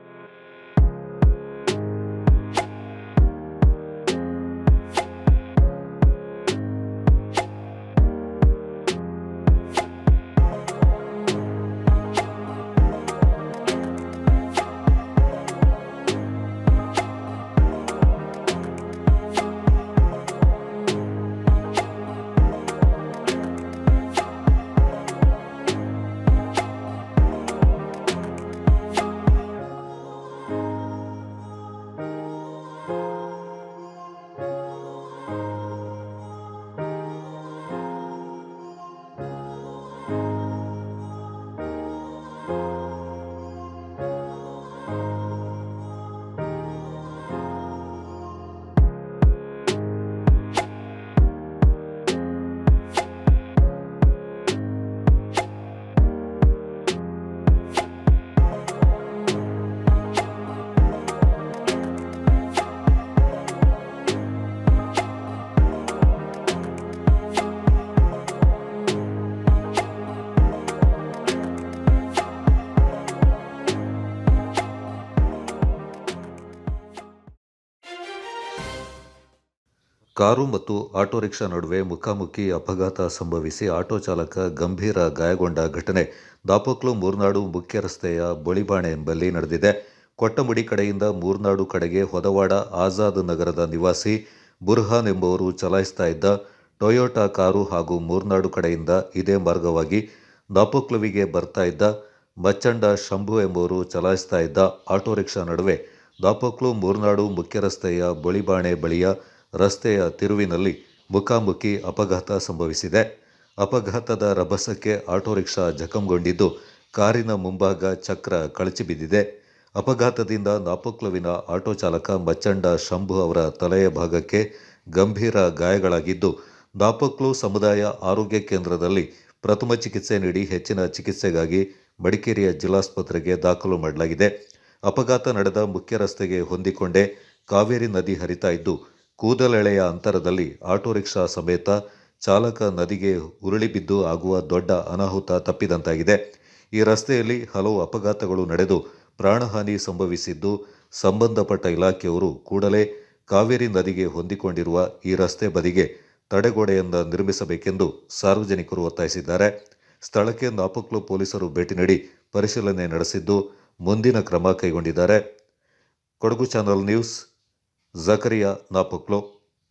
Car ಮತ್ತು auto rickshaw ನಡುವೆ ಮುಖಾಮುಖಿ ಅಪಘಾತ ಸಂಭವಿಸಿ auto ಚಾಲಕ ಗಂಭೀರ ಗಾಯಗೊಂಡ ಘಟನೆ ದಾಪಕ್ಲು ಮೂರ್ನಾಡು ಮುಖ್ಯ ರಸ್ತೆಯ ಬೊಳಿಬಾಣೆ ಎಂಬಲ್ಲಿ ನಡೆದಿದೆ ಕೊಟ್ಟಮುಡಿ ಕಡೆಯಿಂದ ಮೂರ್ನಾಡು ಕಡೆಗೆ ಹೊದವಾಡ ಆಜಾದ್ ನಗರದ ನಿವಾಸಿ ಬುರ್ಹಾನ್ ಎಂಬುವರು ಚಲಾಯಿಸ್ತಾ ಇದ್ದ ಟೊಯೋಟಾ ಕಾರು ಹಾಗೂ ಮೂರ್ನಾಡು ಕಡೆಯಿಂದ ಇದೇ ಮಾರ್ಗವಾಗಿ ದಾಪಕ್ಲುವಿಗೆ ಬರ್ತಾ ಇದ್ದ ಮಚ್ಚಂಡ ಶಂಭು ಎಂಬುವರು ಚಲಾಯಿಸ್ತಾ ಇದ್ದ ಆಟೋ ರಿಕ್ಷಾ ನಡುವೆ ದಾಪಕ್ಲು ಮೂರ್ನಾಡು ಮುಖ್ಯ ರಸ್ತೆಯ ಬೊಳಿಬಾಣೆ ಬಳಿಯ ರಸ್ತೆಯ ತಿರುವಿನಲ್ಲಿ ಮುಖಾಮುಖಿ ಅಪಘಾತ ಸಂಭವಿಸಿದೆ ಅಪಘಾತದ ರಭಸಕ್ಕೆ ಆಟೋ ರಿಕ್ಷಾ ಜಖಂಗೊಂಡಿದ್ದು ಕಾರಿನ ಮುಂಭಾಗ ಚಕ್ರ ಕಳಚಿ ಬಿದ್ದಿದೆ ಅಪಘಾತದಿಂದ ನಾಪಕ್ಲುವಿನ ಆಟೋ ಚಾಲಕ ಮಚ್ಚಂಡ ಶಂಭು ಅವರ ತಲೆಯ ಭಾಗಕ್ಕೆ ಗಂಭೀರ ಗಾಯಗಳಾಗಿದ್ದು ದಾಪಕ್ಲು ಸಮುದಾಯ ಆರೋಗ್ಯ ಕೇಂದ್ರದಲ್ಲಿ ಪ್ರಥಮ ಚಿಕಿತ್ಸೆ ನೀಡಿ ಹೆಚ್ಚಿನ ಚಿಕಿತ್ಸೆಗಾಗಿ ಮಡಿಕೇರಿಯ ಜಿಲ್ಲಾಸ್ಪತ್ರೆಗೆ ದಾಖಲು ಮಾಡಲಾಗಿದೆ ಅಪಘಾತ ನಡೆದ ಮುಖ್ಯ ರಸ್ತೆಗೆ ಹೊಂದಿಕೊಂಡೇ ಕಾವೇರಿ ನದಿ ಹರಿತಾ ಇದ್ದು ಕೂದಲೆಳೆಯ ಅಂತರದಲ್ಲಿ ಆಟೋ ರಿಕ್ಷಾ ಸಮೇತ ಚಾಲಕ ನದಿಗೆ ಉರುಳಿ ಬಿದ್ದು ಆಗುವ ದೊಡ್ಡ ಅನಾಹುತ ತಪ್ಪಿದಂತಾಗಿದೆ ಈ ರಸ್ತೆಯಲ್ಲಿ ಹಲವು ಅಪಘಾತಗಳು ನಡೆದು ಪ್ರಾಣಹಾನಿ ಸಂಭವಿಸಿದ್ದು ಸಂಬಂಧಪಟ್ಟ ಇಲಾಖೆಯವರು ಕೂಡಲೇ ಕಾವೇರಿ ನದಿಗೆ ಹೊಂದಿಕೊಂಡಿರುವ ಈ ರಸ್ತೆ ಬದಿಗೆ ತಡೆಗೋಡೆಯಿಂದ ನಿರ್ಮಿಸಬೇಕೆಂದು ಸಾರ್ವಜನಿಕರು ಒತ್ತಾಯಿಸಿದ್ದಾರೆ ಸ್ಥಳಕ್ಕೆ ನಾಪಕ್ಲು ಪೊಲೀಸರು ಭೇಟಿ ನೀಡಿ ಪರಿಶೀಲನೆ ನಡೆಸಿದ್ದು ಮುಂದಿನ ಕ್ರಮ ಕೈಗೊಂಡಿದ್ದಾರೆ ಕೊಡಗು ಚಾನಲ್ ನ್ಯೂಸ್ ಜಕರಿಯಾ ನಾಪಕ್ಲು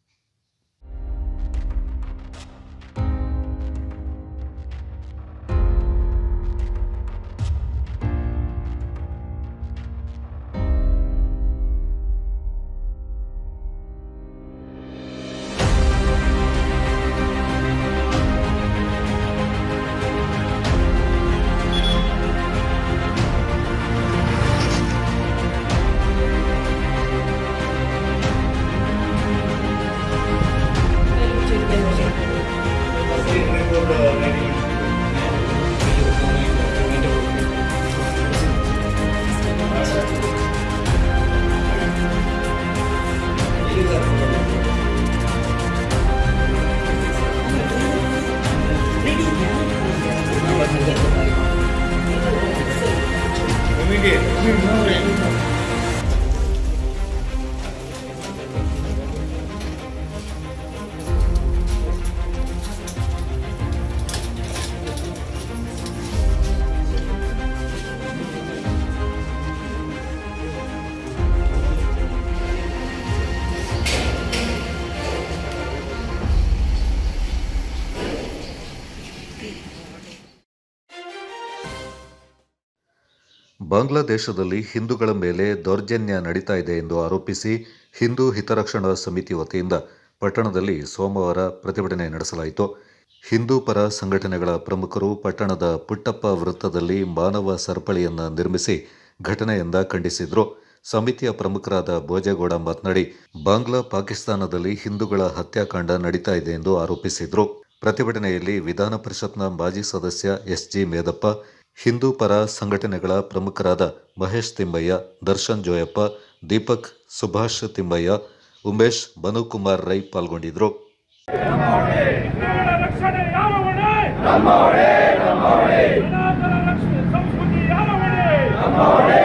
ಬಾಂಗ್ಲಾದೇಶದಲ್ಲಿ ಹಿಂದೂಗಳ ಮೇಲೆ ದೌರ್ಜನ್ಯ ನಡೀತಾ ಇದೆ ಎಂದು ಆರೋಪಿಸಿ ಹಿಂದೂ ಹಿತರಕ್ಷಣಾ ಸಮಿತಿ ವತಿಯಿಂದ ಪಟ್ಟಣದಲ್ಲಿ ಸೋಮವಾರ ಪ್ರತಿಭಟನೆ ನಡೆಸಲಾಯಿತು ಹಿಂದೂ ಪರ ಸಂಘಟನೆಗಳ ಪ್ರಮುಖರು ಪಟ್ಟಣದ ಪುಟ್ಟಪ್ಪ ವೃತ್ತದಲ್ಲಿ ಮಾನವ ಸರಪಳಿಯನ್ನು ನಿರ್ಮಿಸಿ ಘಟನೆಯಿಂದ ಖಂಡಿಸಿದ್ರು ಸಮಿತಿಯ ಪ್ರಮುಖರಾದ ಭೋಜೇಗೌಡ ಮಾತನಾಡಿ ಬಾಂಗ್ಲಾ ಪಾಕಿಸ್ತಾನದಲ್ಲಿ ಹಿಂದೂಗಳ ಹತ್ಯಾಕಾಂಡ ನಡೀತಾ ಇದೆ ಎಂದು ಆರೋಪಿಸಿದ್ರು ಪ್ರತಿಭಟನೆಯಲ್ಲಿ ವಿಧಾನ ಪರಿಷತ್ನ ಮಾಜಿ ಸದಸ್ಯ ಎಸ್ಜಿ ಮೇದಪ್ಪ ಹಿಂದೂ ಪರ ಸಂಘಟನೆಗಳ ಪ್ರಮುಖರಾದ ಮಹೇಶ್ ತಿಮ್ಮಯ್ಯ ದರ್ಶನ್ ಜೋಯಪ್ಪ ದೀಪಕ್ ಸುಭಾಷ್ ತಿಮ್ಮಯ್ಯ ಉಮೇಶ್ ಬನುಕುಮಾರ್ ರೈ ಪಾಲ್ಗೊಂಡಿದ್ರು ರಕ್ಷಣೆ ಯಾವ ಹೊಣೆ ಸನಾತನ ರಕ್ಷಣೆ ಸಂಸ್ಕೃತಿ ಯಾವ ಹೊಣೆ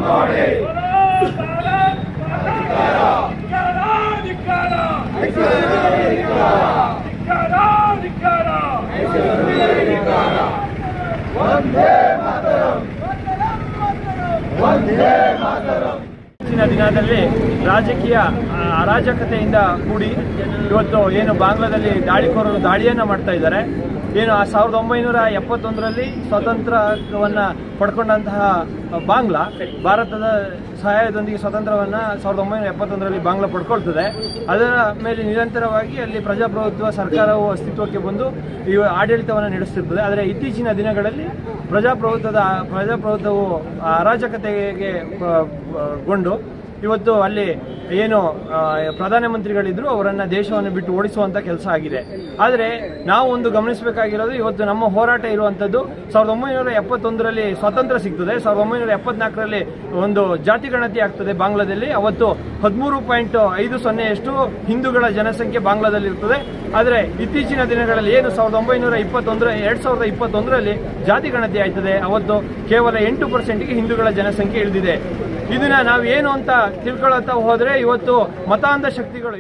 ಇವತ್ತಿನ ದಿನದಲ್ಲಿ ರಾಜಕೀಯ ಆ, ಅರಾಜಕತೆಯಿಂದ ಕೂಡಿ ಇವತ್ತು ಏನು ಬಾಂಗ್ಲಾದಲ್ಲಿ ದಾಳಿಕೋರರು ದಾಳಿಯನ್ನು ಮಾಡ್ತಾ ಇದ್ದಾರೆ ಏನು ಆ ಸಾವಿರದ ಒಂಬೈನೂರ ಎಪ್ಪತ್ತೊಂದರಲ್ಲಿ ಸ್ವಾತಂತ್ರ್ಯವನ್ನ ಪಡ್ಕೊಂಡಂತಹ ಬಾಂಗ್ಲಾ ಭಾರತದ ಸಹಾಯದೊಂದಿಗೆ ಸ್ವಾತಂತ್ರ್ಯವನ್ನ ಸಾವಿರದ ಒಂಬೈನೂರ ಎಪ್ಪತ್ತೊಂದರಲ್ಲಿ ಬಾಂಗ್ಲಾ ಪಡ್ಕೊಳ್ತದೆ ಅದರ ಮೇಲೆ ನಿರಂತರವಾಗಿ ಅಲ್ಲಿ ಪ್ರಜಾಪ್ರಭುತ್ವ ಸರ್ಕಾರವು ಅಸ್ತಿತ್ವಕ್ಕೆ ಬಂದು ಈ ಆಡಳಿತವನ್ನು ನಡೆಸುತ್ತಿರ್ತದೆ ಆದರೆ ಇತ್ತೀಚಿನ ದಿನಗಳಲ್ಲಿ ಪ್ರಜಾಪ್ರಭುತ್ವದ ಪ್ರಜಾಪ್ರಭುತ್ವವು ಅರಾಜಕತೆಗೆ ಆ, ಆ, ಗೊಂಡು ಇವತ್ತು ಅಲ್ಲಿ ಏನು ಆ, ಪ್ರಧಾನಮಂತ್ರಿಗಳಿದ್ರು ಅವರನ್ನ ದೇಶವನ್ನು ಬಿಟ್ಟು ಓಡಿಸುವಂತ ಕೆಲಸ ಆಗಿದೆ ಆದರೆ ನಾವು ಒಂದು ಗಮನಿಸಬೇಕಾಗಿರೋದು ಇವತ್ತು ನಮ್ಮ ಹೋರಾಟ ಇರುವಂತದ್ದು ಸಾವಿರದ ಒಂಬೈನೂರ ಎಪ್ಪತ್ತೊಂದರಲ್ಲಿ ಸ್ವಾತಂತ್ರ್ಯ ಸಿಗ್ತದೆ ಸಾವಿರದ ಒಂಬೈನೂರ ಎಪ್ಪತ್ನಾಲ್ಕರಲ್ಲಿ ಒಂದು ಜಾತಿ ಗಣತಿ ಆಗ್ತದೆ ಬಾಂಗ್ಲಾದಲ್ಲಿ ಅವತ್ತು ಹದಿಮೂರು ಪಾಯಿಂಟ್ ಐದು ಸೊನ್ನೆಯಷ್ಟು ಹಿಂದೂಗಳ ಜನಸಂಖ್ಯೆ ಬಾಂಗ್ಲಾದಲ್ಲಿ ಇರ್ತದೆ ಆದರೆ ಇತ್ತೀಚಿನ ದಿನಗಳಲ್ಲಿ ಏನು ಸಾವಿರದ ಒಂಬೈನೂರ ಇಪ್ಪತ್ತೊಂದರ ಎರಡ್ ಸಾವಿರದ ಇಪ್ಪತ್ತೊಂದರಲ್ಲಿ ಜಾತಿ ಗಣತಿ ಆಯ್ತದೆ ಅವತ್ತು ಕೇವಲ ಎಂಟು ಪರ್ಸೆಂಟ್ಗೆ ಹಿಂದೂಗಳ ಜನಸಂಖ್ಯೆ ಇಳಿದಿದೆ ಇದನ್ನ ನಾವು ಏನು ಅಂತ ತಿಳ್ಕೊಳ್ತಾ ಹೋದ್ರೆ ಇವತ್ತು ಮತಾಂಧ ಶಕ್ತಿಗಳು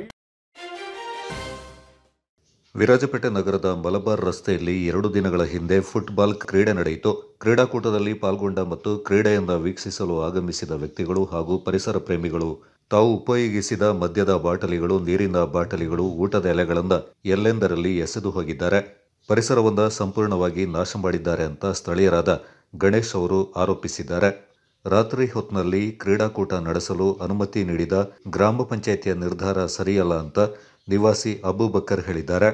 ವಿರಾಜಪೇಟೆ ನಗರದ ಮಲಬಾರ್ ರಸ್ತೆಯಲ್ಲಿ ಎರಡು ದಿನಗಳ ಹಿಂದೆ ಫುಟ್ಬಾಲ್ ಕ್ರೀಡೆ ನಡೆಯಿತು ಕ್ರೀಡಾಕೂಟದಲ್ಲಿ ಪಾಲ್ಗೊಂಡ ಮತ್ತು ಕ್ರೀಡೆಯಿಂದ ವೀಕ್ಷಿಸಲು ಆಗಮಿಸಿದ ವ್ಯಕ್ತಿಗಳು ಹಾಗೂ ಪರಿಸರ ಪ್ರೇಮಿಗಳು ತಾವು ಉಪಯೋಗಿಸಿದ ಮದ್ಯದ ಬಾಟಲಿಗಳು ನೀರಿನ ಬಾಟಲಿಗಳು ಊಟದ ಎಲೆಗಳನ್ನು ಎಲ್ಲೆಂದರಲ್ಲಿ ಎಸೆದು ಹೋಗಿದ್ದಾರೆ ಪರಿಸರವನ್ನ ಸಂಪೂರ್ಣವಾಗಿ ನಾಶ ಮಾಡಿದ್ದಾರೆ ಅಂತ ಸ್ಥಳೀಯರಾದ ಗಣೇಶ್ ಅವರು ಆರೋಪಿಸಿದ್ದಾರೆ ರಾತ್ರಿ ಹೊತ್ತಿನಲ್ಲಿ ಕ್ರೀಡಾಕೂಟ ನಡೆಸಲು ಅನುಮತಿ ನೀಡಿದ ಗ್ರಾಮ ಪಂಚಾಯಿತಿಯ ನಿರ್ಧಾರ ಸರಿಯಲ್ಲ ಅಂತ ನಿವಾಸಿ ಅಬೂಬಕ್ಕರ್ ಹೇಳಿದ್ದಾರೆ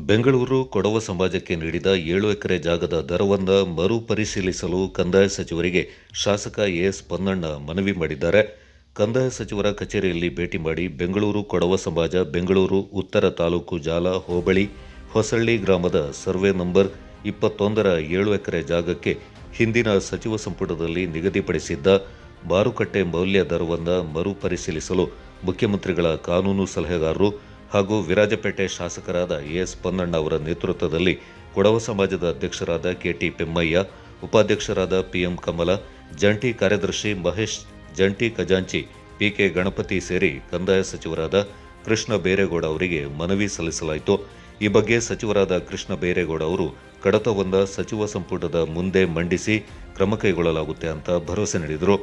ಬೆಂಗಳೂರು ಕೊಡವ ಸಮಾಜಕ್ಕೆ ನೀಡಿದ ಏಳು ಎಕರೆ ಜಾಗದ ದರವನ್ನು ಮರುಪರಿಶೀಲಿಸಲು ಕಂದಾಯ ಸಚಿವರಿಗೆ ಶಾಸಕ ಎಸ್ ಪೊನ್ನಣ್ಣ ಮನವಿ ಮಾಡಿದ್ದಾರೆ ಕಂದಾಯ ಸಚಿವರ ಕಚೇರಿಯಲ್ಲಿ ಭೇಟಿ ಮಾಡಿ ಬೆಂಗಳೂರು ಕೊಡವ ಸಮಾಜ ಬೆಂಗಳೂರು ಉತ್ತರ ತಾಲೂಕು ಜಾಲ ಹೋಬಳಿ ಹೊಸಳ್ಳಿ ಗ್ರಾಮದ ಸರ್ವೆ ನಂಬರ್ ಇಪ್ಪತ್ತೊಂದರ ಏಳು ಎಕರೆ ಜಾಗಕ್ಕೆ ಹಿಂದಿನ ಸಚಿವ ಸಂಪುಟದಲ್ಲಿ ನಿಗದಿಪಡಿಸಿದ್ದ ಮಾರುಕಟ್ಟೆ ಮೌಲ್ಯ ದರವನ್ನು ಮರುಪರಿಶೀಲಿಸಲು ಮುಖ್ಯಮಂತ್ರಿಗಳ ಕಾನೂನು ಸಲಹೆಗಾರರು ಹಾಗೂ ವಿರಾಜಪೇಟೆ ಶಾಸಕರಾದ ಎಸ್ ಪೊನ್ನಣ್ಣ ಅವರ ನೇತೃತ್ವದಲ್ಲಿ ಕೊಡವ ಸಮಾಜದ ಅಧ್ಯಕ್ಷರಾದ ಕೆಟಿ ಪೆಮ್ಮಯ್ಯ ಉಪಾಧ್ಯಕ್ಷರಾದ ಪಿಎಂ ಕಮಲ ಜಂಟಿ ಕಾರ್ಯದರ್ಶಿ ಮಹೇಶ್ ಜಂಟಿ ಖಜಾಂಚಿ ಪಿಕೆ ಗಣಪತಿ ಸೇರಿ ಕಂದಾಯ ಸಚಿವರಾದ ಕೃಷ್ಣ ಬೈರೇಗೌಡ ಅವರಿಗೆ ಮನವಿ ಸಲ್ಲಿಸಲಾಯಿತು ಈ ಬಗ್ಗೆ ಸಚಿವರಾದ ಕೃಷ್ಣ ಬೈರೇಗೌಡ ಅವರು ಕಡತವೊಂದ ಸಚಿವ ಸಂಪುಟದ ಮುಂದೆ ಮಂಡಿಸಿ ಕ್ರಮ ಕೈಗೊಳ್ಳಲಾಗುತ್ತೆ ಅಂತ ಭರವಸೆ ನೀಡಿದರು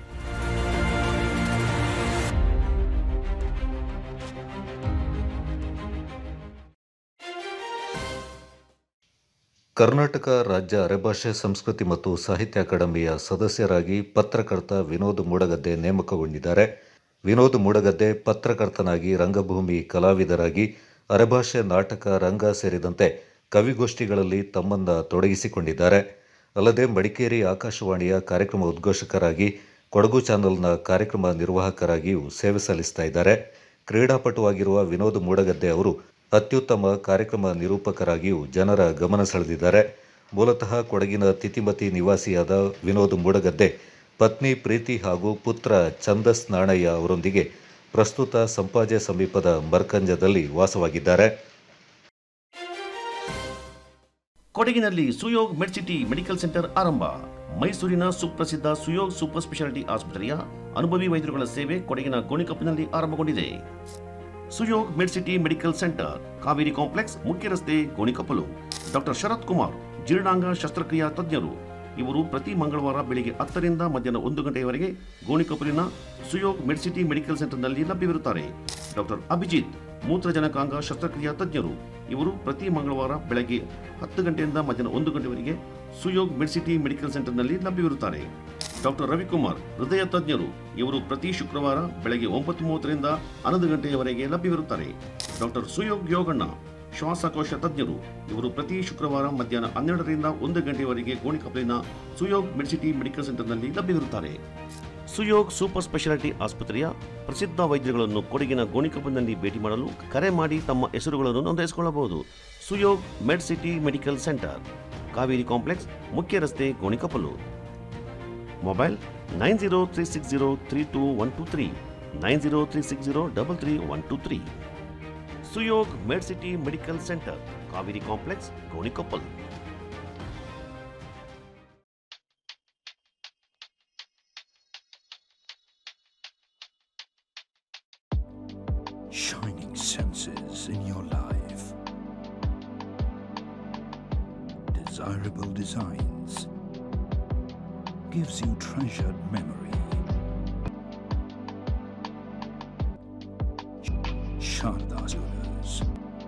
ಕರ್ನಾಟಕ ರಾಜ್ಯ ಅರೆಭಾಷೆ ಸಂಸ್ಕೃತಿ ಮತ್ತು ಸಾಹಿತ್ಯ ಅಕಾಡೆಮಿಯ ಸದಸ್ಯರಾಗಿ ಪತ್ರಕರ್ತ ವಿನೋದ್ ಮೂಡಗದ್ದೆ ನೇಮಕಗೊಂಡಿದ್ದಾರೆ ವಿನೋದ್ ಮೂಡಗದ್ದೆ ಪತ್ರಕರ್ತನಾಗಿ ರಂಗಭೂಮಿ ಕಲಾವಿದರಾಗಿ ಅರೆಭಾಷೆ ನಾಟಕ ರಂಗ ಸೇರಿದಂತೆ ಕವಿಗೋಷ್ಠಿಗಳಲ್ಲಿ ತಮ್ಮನ್ನ ತೊಡಗಿಸಿಕೊಂಡಿದ್ದಾರೆ ಅಲ್ಲದೆ ಮಡಿಕೇರಿ ಆಕಾಶವಾಣಿಯ ಕಾರ್ಯಕ್ರಮ ಉದ್ಘೋಷಕರಾಗಿ ಕೊಡಗು ಚಾನೆಲ್ನ ಕಾರ್ಯಕ್ರಮ ನಿರ್ವಾಹಕರಾಗಿಯೂ ಸೇವೆ ಸಲ್ಲಿಸ್ತಾ ಇದ್ದಾರೆ ಕ್ರೀಡಾಪಟುವಾಗಿರುವ ವಿನೋದ್ ಮೂಡಗದ್ದೆ ಅವರು ಅತ್ಯುತ್ತಮ ಕಾರ್ಯಕ್ರಮ ನಿರೂಪಕರಾಗಿಯೂ ಜನರ ಗಮನ ಸೆಳೆದಿದ್ದಾರೆ ಮೂಲತಃ ಕೊಡಗಿನ ತಿತಿಮತಿ ನಿವಾಸಿಯಾದ ವಿನೋದ್ ಮೂಡಗದ್ದೆ ಪತ್ನಿ ಪ್ರೀತಿ ಹಾಗೂ ಪುತ್ರ ಛಂದಸ್ ನಾಣಯ್ಯ ಅವರೊಂದಿಗೆ ಪ್ರಸ್ತುತ ಸಂಪಾಜೆ ಸಮೀಪದ ಮರ್ಕಂಜದಲ್ಲಿ ವಾಸವಾಗಿದ್ದಾರೆ ಕೊಡಗಿನಲ್ಲಿ ಸುಯೋಗ್ ಮೆಡ್ಸಿಟಿ ಮೆಡಿಕಲ್ ಸೆಂಟರ್ ಆರಂಭ ಮೈಸೂರಿನ ಸುಪ್ರಸಿದ್ಧ ಸುಯೋಗ್ ಸೂಪರ್ ಸ್ಪೆಷಾಲಿಟಿ ಆಸ್ಪತ್ರೆಯ ಅನುಭವಿ ವೈದ್ಯರುಗಳ ಸೇವೆ ಕೊಡಗಿನ ಗೋಣಿಕೊಪ್ಪಿನಲ್ಲಿ ಆರಂಭಗೊಂಡಿದೆ Suyog Medcity medical centre Kaveri complex ಮುಖ್ಯ ರಸ್ತೆ ಗೋಣಿಕೊಪ್ಪಲು ಡಾಕ್ಟರ್ ಶರತ್ ಕುಮಾರ್ ಜೀರ್ಣಾಂಗ ಶಸ್ತ್ರಕ್ರಿಯಾ ತಜ್ಞರು ಇವರು ಪ್ರತಿ ಮಂಗಳವಾರ ಬೆಳಿಗ್ಗೆ ಹತ್ತರಿಂದ ಮಧ್ಯಾಹ್ನ ಒಂದು ಗಂಟೆಯವರೆಗೆ ಗೋಣಿಕೊಪ್ಪಲಿನ ಸುಯೋಗ್ ಮೆಡ್ಸಿಟಿ ಮೆಡಿಕಲ್ ಸೆಂಟರ್ನಲ್ಲಿ ಲಭ್ಯವಿರುತ್ತಾರೆ ಡಾಕ್ಟರ್ ಅಭಿಜಿತ್ ಮೂತ್ರಜನಕಾಂಗ ಶಸ್ತ್ರಕ್ರಿಯಾ ತಜ್ಞರು ಇವರು ಪ್ರತಿ ಮಂಗಳವಾರ ಬೆಳಗ್ಗೆ ಹತ್ತು ಗಂಟೆಯಿಂದ ಮಧ್ಯಾಹ್ನ ಒಂದು ಗಂಟೆವರೆಗೆ ಸುಯೋಗ್ ಮೆಡ್ಸಿಟಿ ಮೆಡಿಕಲ್ ಸೆಂಟರ್ನಲ್ಲಿ ಲಭ್ಯವಿರುತ್ತಾರೆ ಡಾಕ್ಟರ್ ರವಿಕುಮಾರ್ ಹೃದಯ ತಜ್ಞರು ಇವರು ಪ್ರತಿ ಶುಕ್ರವಾರ ಬೆಳಗ್ಗೆ ಒಂಬತ್ತು ಮೂವತ್ತರಿಂದ ಹನ್ನೊಂದು ಗಂಟೆಯವರೆಗೆ ಲಭ್ಯವಿರುತ್ತಾರೆ ಡಾಕ್ಟರ್ ಸುಯೋಗ್ ಯೋಗಣ್ಣ ಶ್ವಾಸಕೋಶ ತಜ್ಞರು ಇವರು ಪ್ರತಿ ಶುಕ್ರವಾರ ಮಧ್ಯಾಹ್ನ ಹನ್ನೆರಡರಿಂದ ಒಂದು ಗಂಟೆಯವರೆಗೆ ಗೋಣಿಕೊಪ್ಪಲಿನ ಸುಯೋಗ್ ಮೆಡಿಸಿಟಿ ಮೆಡಿಕಲ್ ಸೆಂಟರ್ನಲ್ಲಿ ಲಭ್ಯವಿರುತ್ತಾರೆ ಸುಯೋಗ್ ಸೂಪರ್ ಸ್ಪೆಷಾಲಿಟಿ ಆಸ್ಪತ್ರೆಯ ಪ್ರಸಿದ್ಧ ವೈದ್ಯರುಗಳನ್ನು ಕೊಡಗಿನ ಗೋಣಿಕೊಪ್ಪಲಿನಲ್ಲಿ ಭೇಟಿ ಮಾಡಲು ಕರೆ ಮಾಡಿ ತಮ್ಮ ಹೆಸರುಗಳನ್ನು ನೋಂದಾಯಿಸಿಕೊಳ್ಳಬಹುದು Suyog Med City medical centre Kaveri complex ಮುಖ್ಯ ರಸ್ತೆ Gonikoppal mobile nine zero three six zero three two one two three nine zero three six zero double three one two three Suyog Med City medical centre Kaveri complex Gonikoppal shining senses in your life. Desirable designs gives you treasured memory. Sharda Jewelers.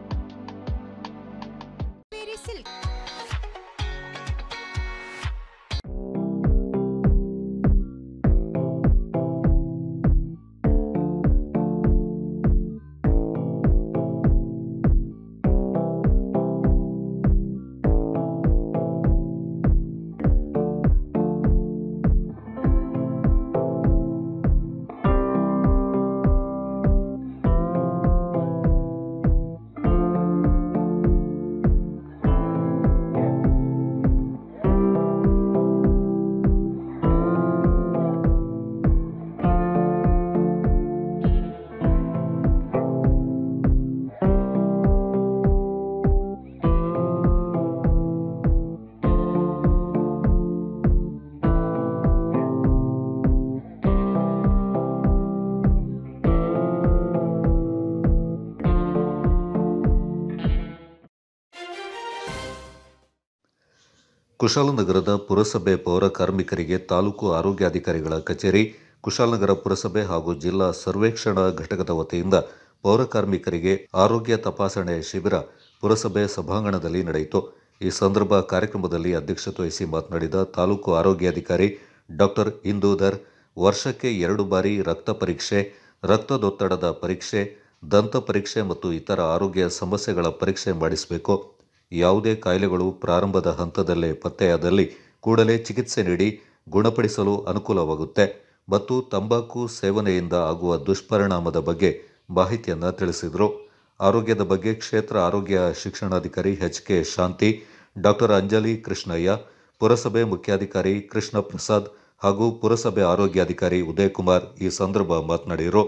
ಕುಶಾಲನಗರದ ಪುರಸಭೆ ಪೌರ ಕಾರ್ಮಿಕರಿಗೆ ತಾಲೂಕು ಆರೋಗ್ಯಾಧಿಕಾರಿಗಳ ಕಚೇರಿ ಕುಶಾಲನಗರ ಪುರಸಭೆ ಹಾಗೂ ಜಿಲ್ಲಾ ಸರ್ವೇಕ್ಷಣಾ ಘಟಕದ ವತಿಯಿಂದ ಪೌರ ಕಾರ್ಮಿಕರಿಗೆ ಆರೋಗ್ಯ ತಪಾಸಣೆ ಶಿಬಿರ ಪುರಸಭೆ ಸಭಾಂಗಣದಲ್ಲಿ ನಡೆಯಿತು ಈ ಸಂದರ್ಭ ಕಾರ್ಯಕ್ರಮದಲ್ಲಿ ಅಧ್ಯಕ್ಷತೆ ವಹಿಸಿ ಮಾತನಾಡಿದ ತಾಲೂಕು ಆರೋಗ್ಯಾಧಿಕಾರಿ ಡಾಕ್ಟರ್ ಇಂದೂಧರ್ ವರ್ಷಕ್ಕೆ ಎರಡು ಬಾರಿ ರಕ್ತ ಪರೀಕ್ಷೆ ರಕ್ತದೊತ್ತಡದ ಪರೀಕ್ಷೆ ದಂತ ಪರೀಕ್ಷೆ ಮತ್ತು ಇತರ ಆರೋಗ್ಯ ಸಮಸ್ಯೆಗಳ ಪರೀಕ್ಷೆ ಮಾಡಿಸಬೇಕು ಯಾವುದೇ ಕಾಯಿಲೆಗಳು ಪ್ರಾರಂಭದ ಹಂತದಲ್ಲೇ ಪತ್ತೆಯಾದಲ್ಲಿ ಕೂಡಲೇ ಚಿಕಿತ್ಸೆ ನೀಡಿ ಗುಣಪಡಿಸಲು ಅನುಕೂಲವಾಗುತ್ತೆ ಮತ್ತು ತಂಬಾಕು ಸೇವನೆಯಿಂದ ಆಗುವ ದುಷ್ಪರಿಣಾಮದ ಬಗ್ಗೆ ಮಾಹಿತಿಯನ್ನು ತಿಳಿಸಿದರು ಆರೋಗ್ಯದ ಬಗ್ಗೆ ಕ್ಷೇತ್ರ ಆರೋಗ್ಯ ಶಿಕ್ಷಣಾಧಿಕಾರಿ H K Shanti doctor Anjali Krishnaiah ಪುರಸಭೆ ಮುಖ್ಯಾಧಿಕಾರಿ ಕೃಷ್ಣ ಪ್ರಸಾದ್ ಹಾಗೂ ಪುರಸಭೆ ಆರೋಗ್ಯಾಧಿಕಾರಿ ಉದಯ್ ಕುಮಾರ್ ಈ ಸಂದರ್ಭ ಮಾತನಾಡಿದರು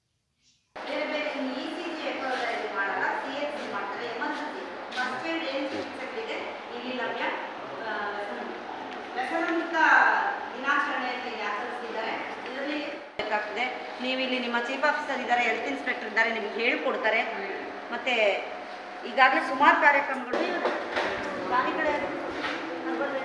ಬೇಕಾಗ್ತದೆ ನೀವು ಇಲ್ಲಿ ನಿಮ್ಮ ಚೀಫ್ ಆಫೀಸರ್ ಇದ್ದಾರೆ ಹೆಲ್ತ್ ಇನ್ಸ್ಪೆಕ್ಟರ್ ಇದ್ದಾರೆ ನಿಮಗೆ ಹೇಳ್ಕೊಡ್ತಾರೆ ಮತ್ತು ಈಗಾಗಲೇ ಸುಮಾರು ಕಾರ್ಯಕ್ರಮಗಳು ಗಾಡಿ ಕಡೆ ಅಲ್ಲಿ ಬರ್ರಿ.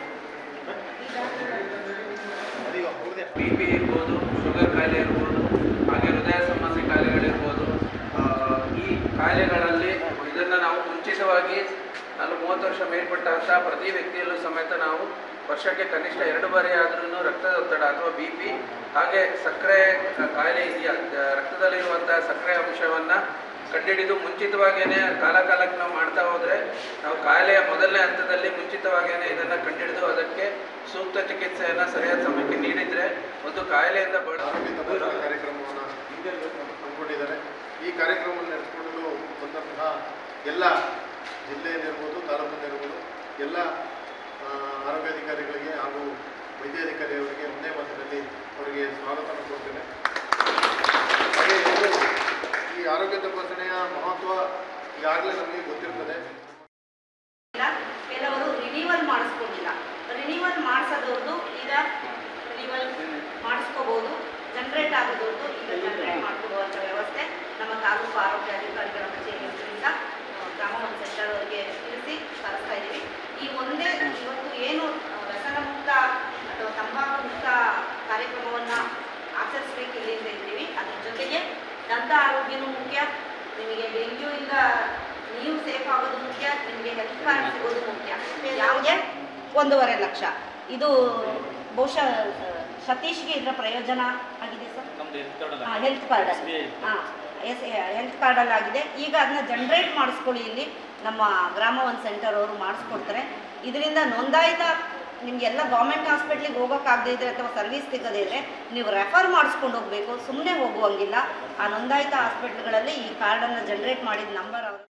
ಬಿ ಪಿ ಇರ್ಬೋದು ಶುಗರ್ ಕಾಯಿಲೆ ಇರ್ಬೋದು ಹಾಗೆ ಹೃದಯ ಸಂಬಂಧಿ ಕಾಯಿಲೆಗಳಿರ್ಬೋದು ಆ, ಈ ಕಾಯಿಲೆಗಳಲ್ಲಿ ಇದನ್ನು ನಾವು ಮುಂಚಿತವಾಗಿ ನಾನು ಮೂವತ್ತು ವರ್ಷ ಮೇಲ್ಪಟ್ಟಂಥ ಪ್ರತಿ ವ್ಯಕ್ತಿಯಲ್ಲೂ ಸಮೇತ ನಾವು ವರ್ಷಕ್ಕೆ ಕನಿಷ್ಠ ಎರಡು ಬಾರಿ ಆದ್ರೂ ರಕ್ತದೊತ್ತಡ ಅಥವಾ ಬಿ ಪಿ ಹಾಗೆ ಸಕ್ಕರೆ ಕಾಯಿಲೆ ಇದೆಯಾ ದ- ರಕ್ತದಲ್ಲಿರುವಂಥ ಸಕ್ಕರೆ ಅಂಶವನ್ನು ಕಂಡುಹಿಡಿದು ಮುಂಚಿತವಾಗಿಯೇ ಕಾಲ ಕಾಲಕ್ಕೆ ನಾವು ಮಾಡ್ತಾ ಹೋದರೆ ನಾವು ಕಾಯಿಲೆಯ ಮೊದಲನೇ ಹಂತದಲ್ಲಿ ಮುಂಚಿತವಾಗಿಯೇ ಇದನ್ನು ಕಂಡುಹಿಡಿದು ಅದಕ್ಕೆ ಸೂಕ್ತ ಚಿಕಿತ್ಸೆಯನ್ನು ಸರಿಯಾದ ಸಮಯಕ್ಕೆ ನೀಡಿದರೆ ಒಂದು ಕಾಯಿಲೆಯಿಂದ ಬಡ ಕಾರ್ಯಕ್ರಮವನ್ನು ಹಮ್ಮಿಕೊಂಡಿದ್ದಾರೆ ಈ ಕಾರ್ಯಕ್ರಮವನ್ನು ನಡೆಸಿಕೊಂಡು ಬಂದಂತಹ ಎಲ್ಲ ಜಿಲ್ಲೆಯಲ್ಲಿರ್ಬೋದು ತಾಲೂಕಿನಲ್ಲಿರ್ಬೋದು ಎಲ್ಲ ಆ, ಆರೋಗ್ಯಾಧಿಕಾರಿಗಳಿಗೆ ಹಾಗೂ ವೈದ್ಯಾಧಿಕಾರಿಯವರಿಗೆ ಒಂದೇ ಮಾತಿನಲ್ಲಿ ಅವರಿಗೆ ಸ್ವಾಗತವನ್ನು ಕೊಡ್ತೇನೆ ಹಾಗೆ ಇದು ಈ ಆರೋಗ್ಯ ತಪಾಸಣೆಯ ಮಹತ್ವ ಈಗಾಗಲೇ ನಮಗೆ ಗೊತ್ತಿರ್ತದೆ ಇಲ್ಲ ಕೆಲವರು ರಿನಿವಲ್ ಮಾಡಿಸ್ಕೊಂಡಿಲ್ಲ ರಿನಿವಲ್ ಮಾಡಿಸೋದವ್ರದ್ದು ಈಗ ರಿನಿವಲ್ ಮಾಡಿಸ್ಕೋಬೋದು ಜನ್ರೇಟ್ ಆಗೋದವ್ರದ್ದು ಈಗ ಜನ್ರೇಟ್ ಮಾಡಿಕೊಡುವಂಥ ವ್ಯವಸ್ಥೆ ನಮ್ಮ ತಾಲೂಕು ಆರೋಗ್ಯ ಅಧಿಕಾರಿಗಳ ಕಚೇರಿಯಿಂದ ಗ್ರಾಮ ಸೆಂಟರ್ ಅವರಿಗೆ ತಿಳಿಸಿ ತರಿಸ್ತಾ ಇದ್ದೀವಿ ಈ ಒಂದೇ ಇವತ್ತು ಏನು ಆ, ವ್ಯಸನ ಮುಕ್ತ ಅಥವಾ ತಂಬಾಕು ಮುಕ್ತ ಕಾರ್ಯಕ್ರಮವನ್ನು ಆಚರಿಸಬೇಕು ಇಲ್ಲಿಂದ ಇದ್ದೀವಿ ಅದ್ರ ಜೊತೆಗೆ ದಂತ ಆರೋಗ್ಯನೂ ಮುಖ್ಯ ನಿಮಗೆ ಡೆಂಗ್ಯೂಯಿಂದ ನೀವು ಸೇಫ್ ಆಗೋದು ಮುಖ್ಯ ನಿಮಗೆ ಹೆಲ್ತ್ ಕಾರ್ಡ್ ಸಿಗೋದು ಮುಖ್ಯ ಯಾವುದೇ ಒಂದೂವರೆ ಲಕ್ಷ ಇದು ಬಹುಶಃ ಆ, ಸತೀಶ್ಗೆ ಇದರ ಪ್ರಯೋಜನ ಆಗಿದೆ ಸರ್ ಹಾಂ ಹೆಲ್ತ್ ಕಾರ್ಡ್ ಹಾಂ ಎಸ್ ಹೆಲ್ತ್ ಕಾರ್ಡಲ್ಲಿ ಆಗಿದೆ ಈಗ ಅದನ್ನ ಜನ್ರೇಟ್ ಮಾಡಿಸ್ಕೊಳ್ಳಿ ಇಲ್ಲಿ ನಮ್ಮ ಗ್ರಾಮ ಒನ್ ಸೆಂಟರ್ ಅವರು ಮಾಡಿಸ್ಕೊಡ್ತಾರೆ ಇದರಿಂದ ನೋಂದಾಯಿತ ನಿಮಗೆಲ್ಲ ಗೌರ್ಮೆಂಟ್ ಹಾಸ್ಪಿಟ್ಲಿಗೆ ಹೋಗೋಕ್ಕಾಗದೇ ಇದ್ರೆ ಅಥವಾ ಸರ್ವಿಸ್ ಸಿಗದೇ ಇದ್ರೆ ನೀವು ರೆಫರ್ ಮಾಡಿಸ್ಕೊಂಡು ಹೋಗಬೇಕು ಸುಮ್ಮನೆ ಹೋಗುವಂಗಿಲ್ಲ ಆ ನೋಂದಾಯಿತ ಹಾಸ್ಪಿಟ್ಲ್ಗಳಲ್ಲಿ ಈ ಕಾರ್ಡನ್ನು ಜನ್ರೇಟ್ ಮಾಡಿದ ನಂಬರ್ ಅವರು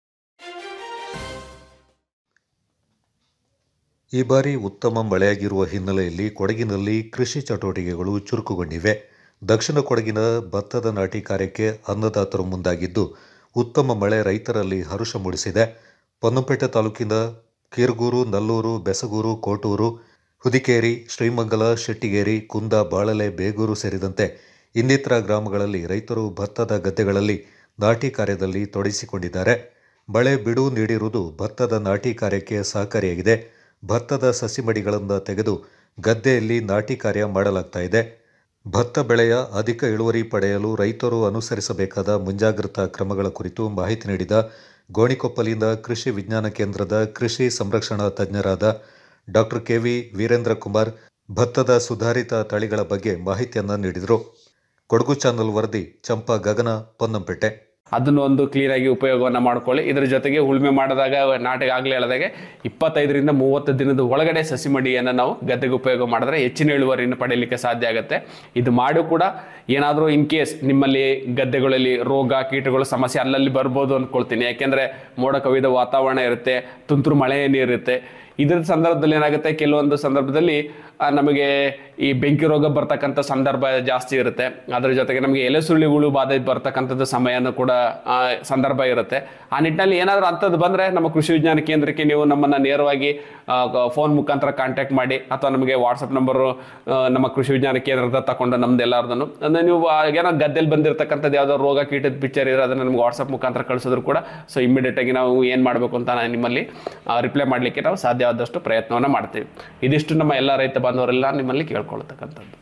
ಈ ಬಾರಿ ಉತ್ತಮ ಮಳೆಯಾಗಿರುವ ಹಿನ್ನೆಲೆಯಲ್ಲಿ ಕೊಡಗಿನಲ್ಲಿ ಕೃಷಿ ಚಟುವಟಿಕೆಗಳು ಚುರುಕುಗೊಂಡಿವೆ ದಕ್ಷಿಣ ಕೊಡಗಿನ ಭತ್ತದ ನಾಟಿ ಕಾರ್ಯಕ್ಕೆ ಅನ್ನದಾತರು ಮುಂದಾಗಿದ್ದು ಉತ್ತಮ ಮಳೆ ರೈತರಲ್ಲಿ ಹರುಷ ಮೂಡಿಸಿದೆ ಪೊನ್ನಂಪೇಟೆ ತಾಲೂಕಿನ ಕೀರ್ಗೂರು ನಲ್ಲೂರು ಬೆಸಗೂರು ಕೋಟೂರು ಹುದಿಕೇರಿ ಶ್ರೀಮಂಗಲ ಶೆಟ್ಟಿಗೇರಿ ಕುಂದ ಬಾಳಲೆ ಬೇಗೂರು ಸೇರಿದಂತೆ ಇನ್ನಿತರ ಗ್ರಾಮಗಳಲ್ಲಿ ರೈತರು ಭತ್ತದ ಗದ್ದೆಗಳಲ್ಲಿ ನಾಟಿ ಕಾರ್ಯದಲ್ಲಿ ತೊಡಗಿಸಿಕೊಂಡಿದ್ದಾರೆ ಮಳೆ ಬಿಡುವು ನೀಡಿರುವುದು ಭತ್ತದ ನಾಟಿ ಕಾರ್ಯಕ್ಕೆ ಸಹಕಾರಿಯಾಗಿದೆ ಭತ್ತದ ಸಸಿಮಡಿಗಳನ್ನು ತೆಗೆದು ಗದ್ದೆಯಲ್ಲಿ ನಾಟಿ ಕಾರ್ಯ ಮಾಡಲಾಗ್ತಾ ಇದೆ ಭತ್ತ ಬೆಳೆಯ ಅಧಿಕ ಇಳುವರಿ ಪಡೆಯಲು ರೈತರು ಅನುಸರಿಸಬೇಕಾದ ಮುಂಜಾಗ್ರತಾ ಕ್ರಮಗಳ ಕುರಿತು ಮಾಹಿತಿ ನೀಡಿದ ಗೋಣಿಕೊಪ್ಪಲಿನ ಕೃಷಿ ವಿಜ್ಞಾನ ಕೇಂದ್ರದ ಕೃಷಿ ಸಂರಕ್ಷಣಾ ತಜ್ಞರಾದ doctor K V Veerendra Kumar ಭತ್ತದ ಸುಧಾರಿತ ತಳಿಗಳ ಬಗ್ಗೆ ಮಾಹಿತಿಯನ್ನು ನೀಡಿದರು ಕೊಡಗು ಚಾನಲ್ ವರದಿ ಚಂಪಾ ಗಗನ ಪೊನ್ನಂಪೇಟೆ ಅದನ್ನು ಒಂದು ಕ್ಲೀನಾಗಿ ಉಪಯೋಗವನ್ನು ಮಾಡ್ಕೊಳ್ಳಿ ಇದ್ರ ಜೊತೆಗೆ ಉಳುಮೆ ಮಾಡಿದಾಗ ನಾಟಿಗೆ ಆಗಲೇ ಹೇಳಿದಾಗೆ ಇಪ್ಪತ್ತೈದರಿಂದ ಮೂವತ್ತು ದಿನದ ಒಳಗಡೆ ಸಸಿ ಮಡಿಯನ್ನು ನಾವು ಗದ್ದೆಗೆ ಉಪಯೋಗ ಮಾಡಿದ್ರೆ ಹೆಚ್ಚಿನ ಇಳುವರಿಯನ್ನು ಪಡೆಯಲಿಕ್ಕೆ ಸಾಧ್ಯ ಆಗುತ್ತೆ ಇದು ಮಾಡಿ ಕೂಡ ಏನಾದರೂ ಇನ್ ಕೇಸ್ ನಿಮ್ಮಲ್ಲಿ ಗದ್ದೆಗಳಲ್ಲಿ ರೋಗ ಕೀಟಗಳು ಸಮಸ್ಯೆ ಅಲ್ಲಲ್ಲಿ ಬರ್ಬೋದು ಅಂದ್ಕೊಳ್ತೀನಿ ಯಾಕೆಂದರೆ ಮೋಡ ಕವಿದ ವಾತಾವರಣ ಇರುತ್ತೆ ತುಂತುರು ಮಳೆ ನೀರಿರುತ್ತೆ ಇದ್ರ ಸಂದರ್ಭದಲ್ಲಿ ಏನಾಗುತ್ತೆ ಕೆಲವೊಂದು ಸಂದರ್ಭದಲ್ಲಿ ಆ, ನಮಗೆ ಈ ಬೆಂಕಿ ರೋಗ ಬರ್ತಕ್ಕಂಥ ಸಂದರ್ಭ ಜಾಸ್ತಿ ಇರುತ್ತೆ ಅದರ ಜೊತೆಗೆ ನಮಗೆ ಎಲೆ ಸುರುಳಿ ಹುಳು ಬಾಧೆ ಬರ್ತಕ್ಕಂಥದ್ದು ಸಮಯನೂ ಕೂಡ ಆ, ಸಂದರ್ಭ ಇರುತ್ತೆ ಆ ನಿಟ್ಟಿನಲ್ಲಿ ಏನಾದರೂ ಅಂಥದ್ದು ಬಂದರೆ ನಮ್ಮ ಕೃಷಿ ವಿಜ್ಞಾನ ಕೇಂದ್ರಕ್ಕೆ ನೀವು ನಮ್ಮನ್ನು ನೇರವಾಗಿ ಫೋನ್ ಮುಖಾಂತರ ಕಾಂಟ್ಯಾಕ್ಟ್ ಮಾಡಿ ಅಥವಾ ನಮಗೆ ವಾಟ್ಸಪ್ ನಂಬರು ನಮ್ಮ ಕೃಷಿ ವಿಜ್ಞಾನ ಕೇಂದ್ರದ ತಗೊಂಡು ನಮ್ದು ಎಲ್ಲರದನ್ನು ಅಂದರೆ ನೀವು ಆ, ಏನೋ ಗದ್ದೆಲಿ ಬಂದಿರತಕ್ಕಂಥದ್ದು ಯಾವುದೋ ರೋಗ ಕೀಟದ ಪಿಕ್ಚರ್ ಇರೋ ಅದನ್ನು ನಮ್ಗೆ ವಾಟ್ಸಪ್ ಮುಖಾಂತರ ಕಳಿಸಿದ್ರು ಕೂಡ ಸೊ ಇಮಿಡಿಯೇಟಾಗಿ ನಾವು ಏನು ಮಾಡಬೇಕು ಅಂತ ನಾನು ನಿಮ್ಮಲ್ಲಿ ರಿಪ್ಲೈ ಮಾಡಲಿಕ್ಕೆ ನಾವು ಸಾಧ್ಯವಾದಷ್ಟು ಪ್ರಯತ್ನವನ್ನು ಮಾಡ್ತೀವಿ ಇದಿಷ್ಟು ನಮ್ಮ ಎಲ್ಲ ರೈತ ಬಾಂಧವರೆಲ್ಲ ನಿಮ್ಮಲ್ಲಿ ಕೇಳ್ಕೊಳ್ತಕ್ಕಂಥದ್ದು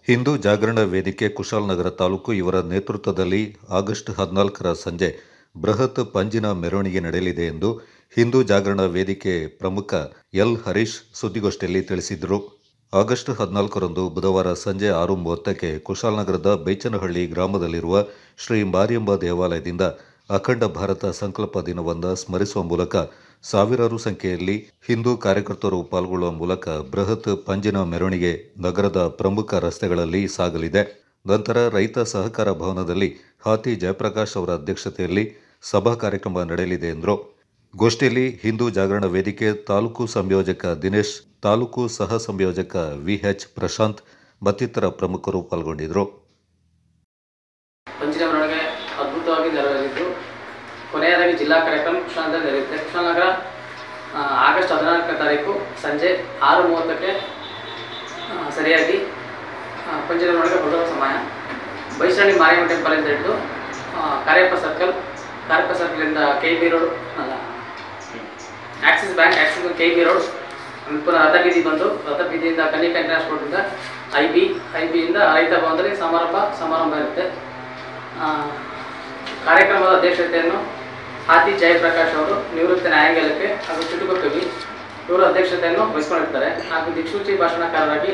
ಹಿಂದೂ ಜಾಗರಣ ವೇದಿಕೆ ಕುಶಾಲನಗರ ತಾಲೂಕು ಇವರ ನೇತೃತ್ವದಲ್ಲಿ ಆಗಸ್ಟ್ ಹದಿನಾಲ್ಕರ ಸಂಜೆ ಬೃಹತ್ ಪಂಜಿನ ಮೆರವಣಿಗೆ ನಡೆಯಲಿದೆ ಎಂದು ಹಿಂದೂ ಜಾಗರಣ ವೇದಿಕೆ ಪ್ರಮುಖ ಎಲ್ ಹರೀಶ್ ಸುದ್ದಿಗೋಷ್ಠಿಯಲ್ಲಿ ತಿಳಿಸಿದರು ಆಗಸ್ಟ್ ಹದಿನಾಲ್ಕರಂದು ಬುಧವಾರ ಸಂಜೆ ಆರು ಮೂವತ್ತಕ್ಕೆ ಕುಶಾಲನಗರದ ಬೈಚನಹಳ್ಳಿ ಗ್ರಾಮದಲ್ಲಿರುವ ಶ್ರೀ ಮಾರಿಯಂಬ ದೇವಾಲಯದಿಂದ ಅಖಂಡ ಭಾರತ ಸಂಕಲ್ಪ ದಿನವನ್ನು ಸ್ಮರಿಸುವ ಮೂಲಕ ಸಾವಿರಾರು ಸಂಖ್ಯೆಯಲ್ಲಿ ಹಿಂದೂ ಕಾರ್ಯಕರ್ತರು ಪಾಲ್ಗೊಳ್ಳುವ ಮೂಲಕ ಬೃಹತ್ ಪಂಜಿನ ಮೆರವಣಿಗೆ ನಗರದ ಪ್ರಮುಖ ರಸ್ತೆಗಳಲ್ಲಿ ಸಾಗಲಿದೆ ನಂತರ ರೈತ ಸಹಕಾರ ಭವನದಲ್ಲಿ ಹಾತಿ ಜಯಪ್ರಕಾಶ್ ಅವರ ಅಧ್ಯಕ್ಷತೆಯಲ್ಲಿ ಸಭಾ ಕಾರ್ಯಕ್ರಮ ನಡೆಯಲಿದೆ ಎಂದರು ಗೋಷ್ಠಿಯಲ್ಲಿ ಹಿಂದೂ ಜಾಗರಣ ವೇದಿಕೆ ತಾಲೂಕು ಸಂಯೋಜಕ ದಿನೇಶ್ ತಾಲೂಕು ಸಹ ಸಂಯೋಜಕ ವಿಎಚ್ ಪ್ರಶಾಂತ್ ಮತ್ತಿತರ ಪ್ರಮುಖರು ಪಾಲ್ಗೊಂಡಿದ್ದರು ಪಂಚಿನ ಮೆರವಣಿಗೆ ಅದ್ಭುತವಾಗಿ ನೆರವೇರಿದ್ದು ಕೊನೆಯದಾಗಿ ಜಿಲ್ಲಾ ಕಾರ್ಯಕ್ರಮ ಕುಶಾಲನಗರದಲ್ಲಿ ನಡೆಯುತ್ತೆ ಕುಶಾಲನಗರ ಆ, ಆಗಸ್ಟ್ ಹದಿನಾಲ್ಕನೇ ತಾರೀಕು ಸಂಜೆ ಆರು ಮೂವತ್ತಕ್ಕೆ ಆ, ಸರಿಯಾಗಿ ಆ, ಪಂಚಿನ ಮೆರವಣಿಗೆ ಹೊರಡುವ ಸಮಯ ಬೈಸಳ್ಳಿ ಮಾರಿಯಮ್ಮ ಟೆಂಪಲ್ ಅಂತ ಹಿಡಿದು ಆ, ಕಾರ್ಯಪ್ಪ ಸರ್ಕಲ್ ಕಾರ್ಯಪ್ಪ ಸರ್ಕಲಿಂದ ಕೆ ಬಿ ರೋಡ್ ಅಲ್ಲ Axis bank Axis K B road ಆಮೇಲೆ ಪುನಃ ರಥಬೀದಿ ಬಂದು ರಥಬೀದಿಯಿಂದ ಕನ್ನಿಕಾ ಇಂಟರ್ನ್ಯಾಷನಲ್ ರೋಡಿಂದ ಐ ಬಿ ಐ ಬಿಯಿಂದ ರೈತ ಭವನದಲ್ಲಿ ಸಮಾರಂಭ ಸಮಾರಂಭ ಇರುತ್ತೆ ಆ, ಕಾರ್ಯಕ್ರಮದ ಅಧ್ಯಕ್ಷತೆಯನ್ನು ಹಾತಿ ಜಯಪ್ರಕಾಶ್ ಅವರು ನಿವೃತ್ತ ನ್ಯಾಯಾಲಯಕ್ಕೆ ಹಾಗೂ ಚುಟುಕು ಕವಿ ಇವರು ಅಧ್ಯಕ್ಷತೆಯನ್ನು ವಹಿಸಿಕೊಂಡಿರ್ತಾರೆ ಹಾಗೂ ದಿಕ್ಸೂಚಿ ಭಾಷಣಕಾರರಾಗಿ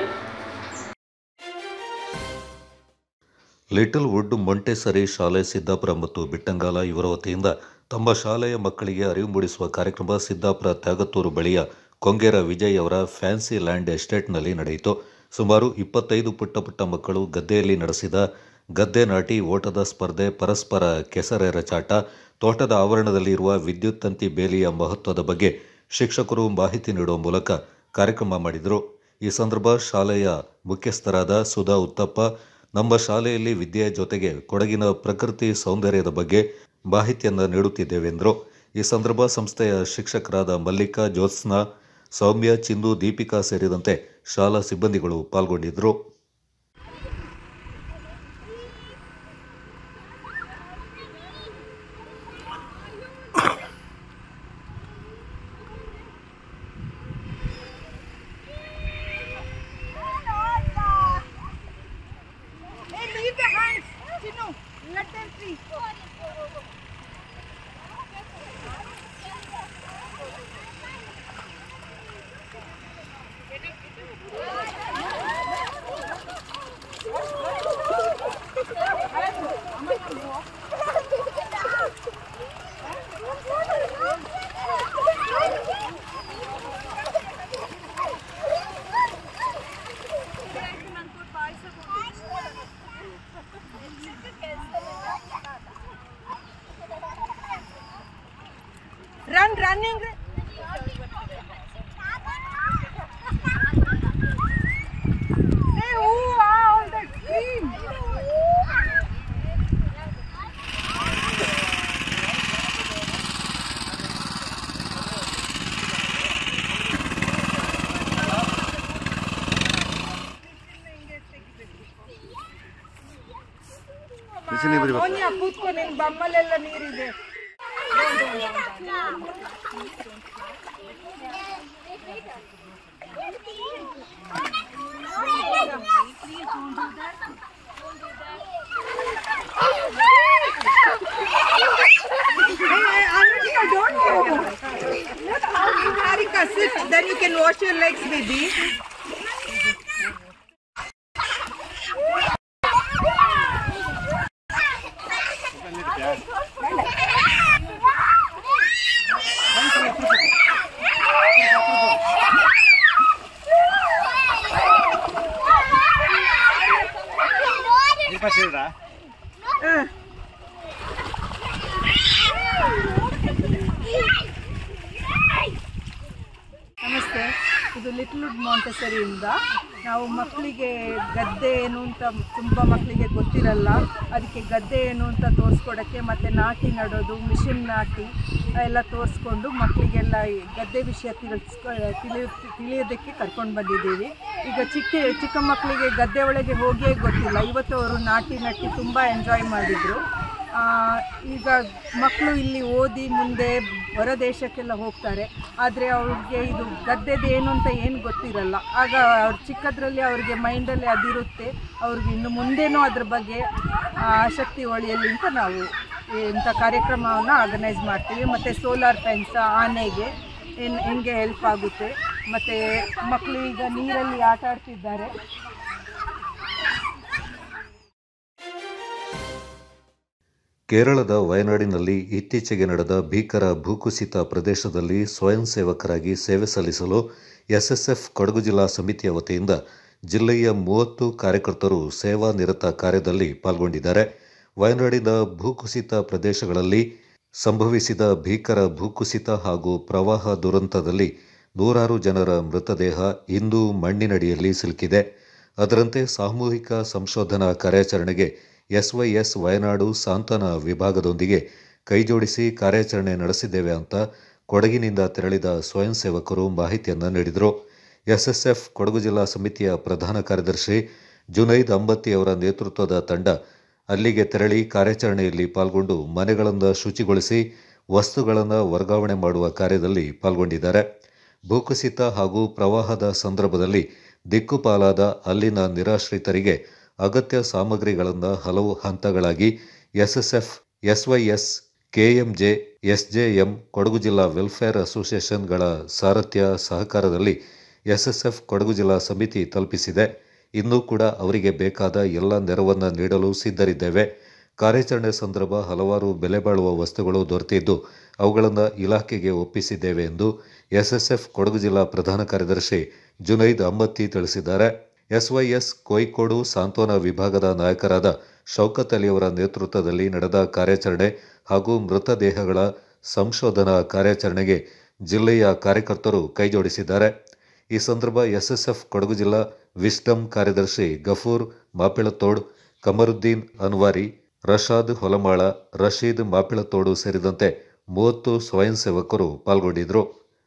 ಲಿಟಲ್ ವುಡ್ ಮೊಂಟೆಸರಿ ಶಾಲೆ ಸಿದ್ದಾಪುರ ಮತ್ತು ಬಿಟ್ಟಂಗಾಲ ಇವರ ವತಿಯಿಂದ ತಮ್ಮ ಶಾಲೆಯ ಮಕ್ಕಳಿಗೆ ಅರಿವು ಮೂಡಿಸುವ ಕಾರ್ಯಕ್ರಮ ಸಿದ್ದಾಪುರ ತ್ಯಾಗತ್ತೂರು ಬಳಿಯ ಕೊಂಗೇರ ವಿಜಯ್ ಅವರ ಫ್ಯಾನ್ಸಿ ಲ್ಯಾಂಡ್ ಎಸ್ಟೇಟ್ನಲ್ಲಿ ನಡೆಯಿತು ಸುಮಾರು ಇಪ್ಪತ್ತೈದು ಪುಟ್ಟ ಪುಟ್ಟ ಮಕ್ಕಳು ಗದ್ದೆಯಲ್ಲಿ ನಡೆಸಿದ ಗದ್ದೆ ನಾಟಿ ಓಟದ ಸ್ಪರ್ಧೆ ಪರಸ್ಪರ ಕೆಸರೆರಚಾಟ ತೋಟದ ಆವರಣದಲ್ಲಿ ಇರುವ ವಿದ್ಯುತ್ ತಂತಿ ಬೇಲಿಯ ಮಹತ್ವದ ಬಗ್ಗೆ ಶಿಕ್ಷಕರು ಮಾಹಿತಿ ನೀಡುವ ಮೂಲಕ ಕಾರ್ಯಕ್ರಮ ಮಾಡಿದರು ಈ ಸಂದರ್ಭ ಶಾಲೆಯ ಮುಖ್ಯಸ್ಥರಾದ ಸುಧಾ ಉತ್ತಪ್ಪ ನಮ್ಮ ಶಾಲೆಯಲ್ಲಿ ವಿದ್ಯೆಯ ಜೊತೆಗೆ ಕೊಡಗಿನ ಪ್ರಕೃತಿ ಸೌಂದರ್ಯದ ಬಗ್ಗೆ ಮಾಹಿತಿಯನ್ನು ನೀಡುತ್ತಿದ್ದೇವೆಂದರು ಈ ಸಂದರ್ಭ ಸಂಸ್ಥೆಯ ಶಿಕ್ಷಕರಾದ ಮಲ್ಲಿಕಾ ಜ್ಯೋತ್ಸ್ನಾ ಸೌಮ್ಯ ಚಿಂದು ದೀಪಿಕಾ ಸೇರಿದಂತೆ ಶಾಲಾ ಸಿಬ್ಬಂದಿಗಳು ಪಾಲ್ಗೊಂಡಿದ್ದರು Hey, leave the hands. Chinu, let them free. Run, running. Say who are on the screen? ಅವನ್ಯ ಕೂತ್ಕೊ ನಿನ್ ಬಮ್ಮಲೆಲ್ಲ ನೀರಿದೆ Hey, Anushka, don't go. Look, Harika, sit. Then you can wash your legs, baby. ನಮಸ್ತೆ ಇದು ಲಿಟಲ್ ವುಡ್ ಮಾಂಟೆಸರಿಯಿಂದ ನಾವು ಮಕ್ಕಳಿಗೆ ಗದ್ದೆ ಏನು ಅಂತ ತುಂಬ ಮಕ್ಕಳಿಗೆ ಗೊತ್ತಿರಲ್ಲ ಅದಕ್ಕೆ ಗದ್ದೆ ಏನು ಅಂತ ತೋರಿಸ್ಕೊಡೋಕ್ಕೆ ಮತ್ತು ನಾಟಿ ನಡೋದು ಮಿಷಿನ್ ನಾಟಿ ಎಲ್ಲ ತೋರಿಸ್ಕೊಂಡು ಮಕ್ಕಳಿಗೆಲ್ಲ ಈ ಗದ್ದೆ ವಿಷಯ ತಿಳಿಸ್ಕೊ ತಿಳಿಯ ತಿಳಿಯೋದಕ್ಕೆ ಕರ್ಕೊಂಡು ಬಂದಿದ್ದೀವಿ ಈಗ ಚಿಕ್ಕ ಚಿಕ್ಕ ಮಕ್ಕಳಿಗೆ ಗದ್ದೆ ಒಳಗೆ ಹೋಗಿಯೇ ಗೊತ್ತಿಲ್ಲ ಇವತ್ತು ಅವರು ನಾಟಿ ನಟ್ಟಿ ತುಂಬ ಎಂಜಾಯ್ ಮಾಡಿದರು ಆ, ಈಗ ಮಕ್ಕಳು ಇಲ್ಲಿ ಓದಿ ಮುಂದೆ ಹೊರ ದೇಶಕ್ಕೆಲ್ಲ ಹೋಗ್ತಾರೆ ಆದರೆ ಅವ್ರಿಗೆ ಇದು ಗದ್ದೆದು ಏನು ಅಂತ ಏನು ಗೊತ್ತಿರಲ್ಲ ಆಗ ಅವ್ರು ಚಿಕ್ಕದ್ರಲ್ಲಿ ಅವ್ರಿಗೆ ಮೈಂಡಲ್ಲಿ ಅದಿರುತ್ತೆ ಅವ್ರಿಗೆ ಇನ್ನು ಮುಂದೇನೂ ಅದ್ರ ಬಗ್ಗೆ ಆ, ಆಸಕ್ತಿ ಒಳೆಯಲಿ ಅಂತ ನಾವು ಇಂಥ ಕಾರ್ಯಕ್ರಮವನ್ನು ಆರ್ಗನೈಸ್ ಮಾಡ್ತೀವಿ ಮತ್ತು ಸೋಲಾರ್ ಫೆನ್ಸ್ ಆನೆಗೆ ಏನು ಹೆಂಗೆ ಹೆಲ್ಪ್ ಆಗುತ್ತೆ ಮತ್ತು ಮಕ್ಕಳು ಈಗ ನೀರಲ್ಲಿ ಆಟ ಆಡ್ತಿದ್ದಾರೆ ಕೇರಳದ ವಯನಾಡಿನಲ್ಲಿ ಇತ್ತೀಚೆಗೆ ನಡೆದ ಭೀಕರ ಭೂಕುಸಿತ ಪ್ರದೇಶದಲ್ಲಿ ಸ್ವಯಂ ಸೇವಕರಾಗಿ ಸೇವೆ ಸಲ್ಲಿಸಲು ಎಸ್ಎಸ್ಎಫ್ ಕೊಡಗು ಜಿಲ್ಲಾ ಸಮಿತಿಯ ವತಿಯಿಂದ ಜಿಲ್ಲೆಯ ಮೂವತ್ತು ಕಾರ್ಯಕರ್ತರು ಸೇವಾ ನಿರತ ಕಾರ್ಯದಲ್ಲಿ ಪಾಲ್ಗೊಂಡಿದ್ದಾರೆ ವಯನಾಡಿನ ಭೂಕುಸಿತ ಪ್ರದೇಶಗಳಲ್ಲಿ ಸಂಭವಿಸಿದ ಭೀಕರ ಭೂಕುಸಿತ ಹಾಗೂ ಪ್ರವಾಹ ದುರಂತದಲ್ಲಿ ನೂರಾರು ಜನರ ಮೃತದೇಹ ಇಂದು ಮಣ್ಣಿನಡಿಯಲ್ಲಿ ಸಿಲುಕಿದೆ ಅದರಂತೆ ಸಾಮೂಹಿಕ ಸಂಶೋಧನಾ ಕಾರ್ಯಾಚರಣೆಗೆ ಎಸ್ವೈಎಸ್ ವಯನಾಡು ಸಾಂತ್ವನ ವಿಭಾಗದೊಂದಿಗೆ ಕೈಜೋಡಿಸಿ ಕಾರ್ಯಾಚರಣೆ ನಡೆಸಿದ್ದೇವೆ ಅಂತ ಕೊಡಗಿನಿಂದ ತೆರಳಿದ ಸ್ವಯಂ ಸೇವಕರು ಮಾಹಿತಿಯನ್ನು ನೀಡಿದರು ಎಸ್ಎಸ್ಎಫ್ ಕೊಡಗು ಜಿಲ್ಲಾ ಸಮಿತಿಯ ಪ್ರಧಾನ ಕಾರ್ಯದರ್ಶಿ ಜುನೈದ್ ಅಂಬತ್ತಿ ಅವರ ನೇತೃತ್ವದ ತಂಡ ಅಲ್ಲಿಗೆ ತೆರಳಿ ಕಾರ್ಯಾಚರಣೆಯಲ್ಲಿ ಪಾಲ್ಗೊಂಡು ಮನೆಗಳನ್ನು ಶುಚಿಗೊಳಿಸಿ ವಸ್ತುಗಳನ್ನು ವರ್ಗಾವಣೆ ಮಾಡುವ ಕಾರ್ಯದಲ್ಲಿ ಪಾಲ್ಗೊಂಡಿದ್ದಾರೆ ಭೂಕುಸಿತ ಹಾಗೂ ಪ್ರವಾಹದ ಸಂದರ್ಭದಲ್ಲಿ ದಿಕ್ಕುಪಾಲಾದ ಅಲ್ಲಿನ ನಿರಾಶ್ರಿತರಿಗೆ ಅಗತ್ಯ ಸಾಮಗ್ರಿಗಳನ್ನು ಹಲವು ಹಂತಗಳಾಗಿ SSF SYS KMJ SJM Kodagu ಜಿಲ್ಲಾ ವೆಲ್ಫೇರ್ ಅಸೋಸಿಯೇಷನ್ಗಳ ಸಾರಥ್ಯ ಸಹಕಾರದಲ್ಲಿ ಎಸ್ಎಸ್ಎಫ್ ಕೊಡಗು ಜಿಲ್ಲಾ ಸಮಿತಿ ತಲುಪಿಸಿದೆ ಇನ್ನೂ ಕೂಡ ಅವರಿಗೆ ಬೇಕಾದ ಎಲ್ಲ ನೆರವನ್ನು ನೀಡಲು ಸಿದ್ಧರಿದ್ದೇವೆ ಕಾರ್ಯಾಚರಣೆ ಸಂದರ್ಭ ಹಲವಾರು ಬೆಲೆ ಬಾಳುವ ವಸ್ತುಗಳು ದೊರೆತಿದ್ದು ಅವುಗಳನ್ನು ಇಲಾಖೆಗೆ ಒಪ್ಪಿಸಿದ್ದೇವೆ ಎಂದು ಎಸ್ಎಸ್ಎಫ್ ಕೊಡಗು ಜಿಲ್ಲಾ ಪ್ರಧಾನ ಕಾರ್ಯದರ್ಶಿ ಜುನೈದ್ ಅಮ್ಮತ್ತಿ ತಿಳಿಸಿದ್ದಾರೆ ಎಸ್ವೈಎಸ್ ಕೋಯಿಕೋಡು ಸಾಂತ್ವನ ವಿಭಾಗದ ನಾಯಕರಾದ ಶೌಕತ್ ಅಲಿಯವರ ನೇತೃತ್ವದಲ್ಲಿ ನಡೆದ ಕಾರ್ಯಾಚರಣೆ ಹಾಗೂ ಮೃತದೇಹಗಳ ಸಂಶೋಧನಾ ಕಾರ್ಯಾಚರಣೆಗೆ ಜಿಲ್ಲೆಯ ಕಾರ್ಯಕರ್ತರು ಕೈಜೋಡಿಸಿದ್ದಾರೆ ಈ ಸಂದರ್ಭ ಎಸ್ಎಸ್ಎಫ್ ಕೊಡಗು ಜಿಲ್ಲಾ ವಿಸ್ಡಮ್ ಕಾರ್ಯದರ್ಶಿ ಗಫೂರ್ ಮಾಪಿಳತೋಡ್ ಕಮರುದ್ದೀನ್ ಅನ್ವಾರಿ ರಶಾದ್ ಹೊಲಮಾಳ ರಶೀದ್ ಮಾಪಿಳತೋಡು ಸೇರಿದಂತೆ ಮೂವತ್ತು ಸ್ವಯಂ ಸೇವಕರು ಪಾಲ್ಗೊಂಡಿದ್ದರು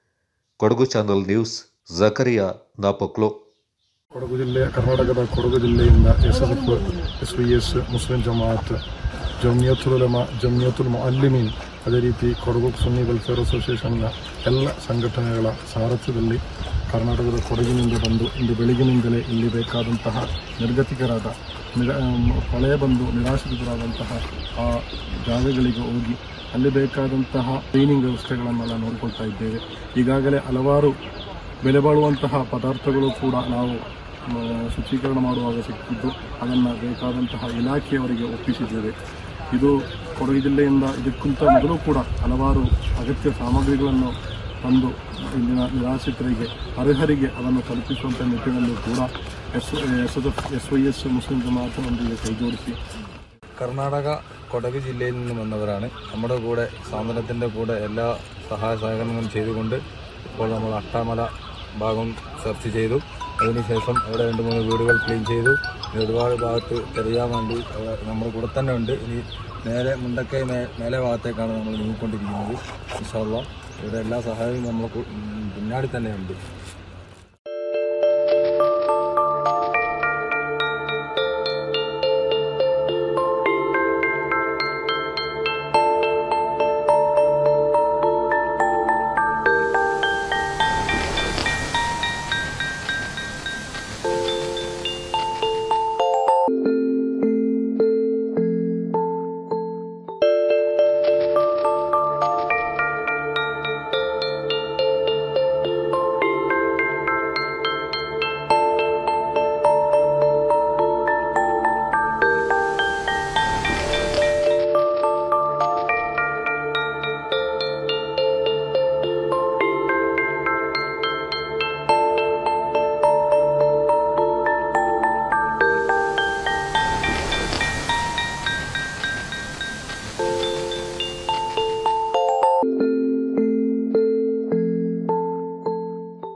ಕೊಡಗು ಚಾನಲ್ ನ್ಯೂಸ್ ಜಕರಿಯಾ ನಾಪಕ್ಲು ಕೊಡಗು ಜಿಲ್ಲೆ ಕರ್ನಾಟಕದ ಕೊಡಗು ಜಿಲ್ಲೆಯಿಂದ S S F S V S Muslim Jamaat Jamiyathul Ulama Jamiyathul Muallimeen ಅದೇ ರೀತಿ ಕೊಡಗು ಸುನ್ನಿ ವೆಲ್ಫೇರ್ ಅಸೋಸಿಯೇಷನ್ನ ಎಲ್ಲ ಸಂಘಟನೆಗಳ ಸಾರಥ್ಯದಲ್ಲಿ ಕರ್ನಾಟಕದ ಕೊಡಗಿನಿಂದ ಬಂದು ಇಂದು ಬೆಳಗಿನಿಂದಲೇ ಇಲ್ಲಿ ಬೇಕಾದಂತಹ ನಿರ್ಗತಿಕರಾದ ನಿರ ಹೊಳೆಯ ಬಂದು ನಿರಾಶ್ರಿತರಾದಂತಹ ಆ ಜಾಗಗಳಿಗೆ ಹೋಗಿ ಅಲ್ಲಿ ಬೇಕಾದಂತಹ ಕ್ಲೀನಿಂಗ್ ವ್ಯವಸ್ಥೆಗಳನ್ನೆಲ್ಲ ನೋಡಿಕೊಳ್ತಾ ಇದ್ದೇವೆ ಈಗಾಗಲೇ ಹಲವಾರು ಬೆಲೆ ಬಾಳುವಂತಹ ಪದಾರ್ಥಗಳು ಕೂಡ ನಾವು ಆ, ಶುಚೀಕರಣ ಮಾಡುವಾಗ ಸಿಕ್ಕಿದ್ದು ಅದನ್ನು ಬೇಕಾದಂತಹ ಇಲಾಖೆಯವರಿಗೆ ಒಪ್ಪಿಸಿದ್ದೇವೆ ಇದು ಕೊಡಗು ಜಿಲ್ಲೆಯಿಂದ ಇದಕ್ಕಿಂತ ಮೊದಲು ಕೂಡ ಹಲವಾರು ಅಗತ್ಯ ಸಾಮಗ್ರಿಗಳನ್ನು ತಂದು ಇಲ್ಲಿನ ನಿರಾಶ್ರಿತರಿಗೆ ಅರ್ಹರಿಗೆ ಅದನ್ನು ತಲುಪಿಸುವಂಥ ನಿಟ್ಟಿನಲ್ಲಿ ಕೂಡ S S S Y S Muslim ಜಮಾഅತಿನೊಂದಿಗೆ കൈജോಡಿಸಿ കർണാടക കൊടക് ജില്ലയിൽ നിന്ന് വന്നവരാണ് നമ്മുടെ കൂടെ സാന്ത്വനത്തിൻ്റെ കൂടെ എല്ലാ സഹായ സഹകരണങ്ങളും ചെയ്തുകൊണ്ട് ഇപ്പോൾ നമ്മൾ അട്ടാമല ഭാഗം സെർച്ച് ചെയ്തു അതിനുശേഷം അവിടെ രണ്ട് മൂന്ന് വീടുകൾ ക്ലീൻ ചെയ്തു ഇനി ഒരുപാട് ഭാഗത്ത് തെളിയാൻ വേണ്ടി അവർ നമ്മുടെ കൂടെ തന്നെ ഉണ്ട് ഇനി നേരെ മുണ്ടക്കൈ മേ മേലെ ഭാഗത്തേക്കാണ് നമ്മൾ നീങ്ങിക്കൊണ്ടിരിക്കുന്നത് ഇൻഷാല്ല ഇവിടെ എല്ലാ സഹായവും നമ്മൾ പിന്നാടി തന്നെ ഉണ്ട്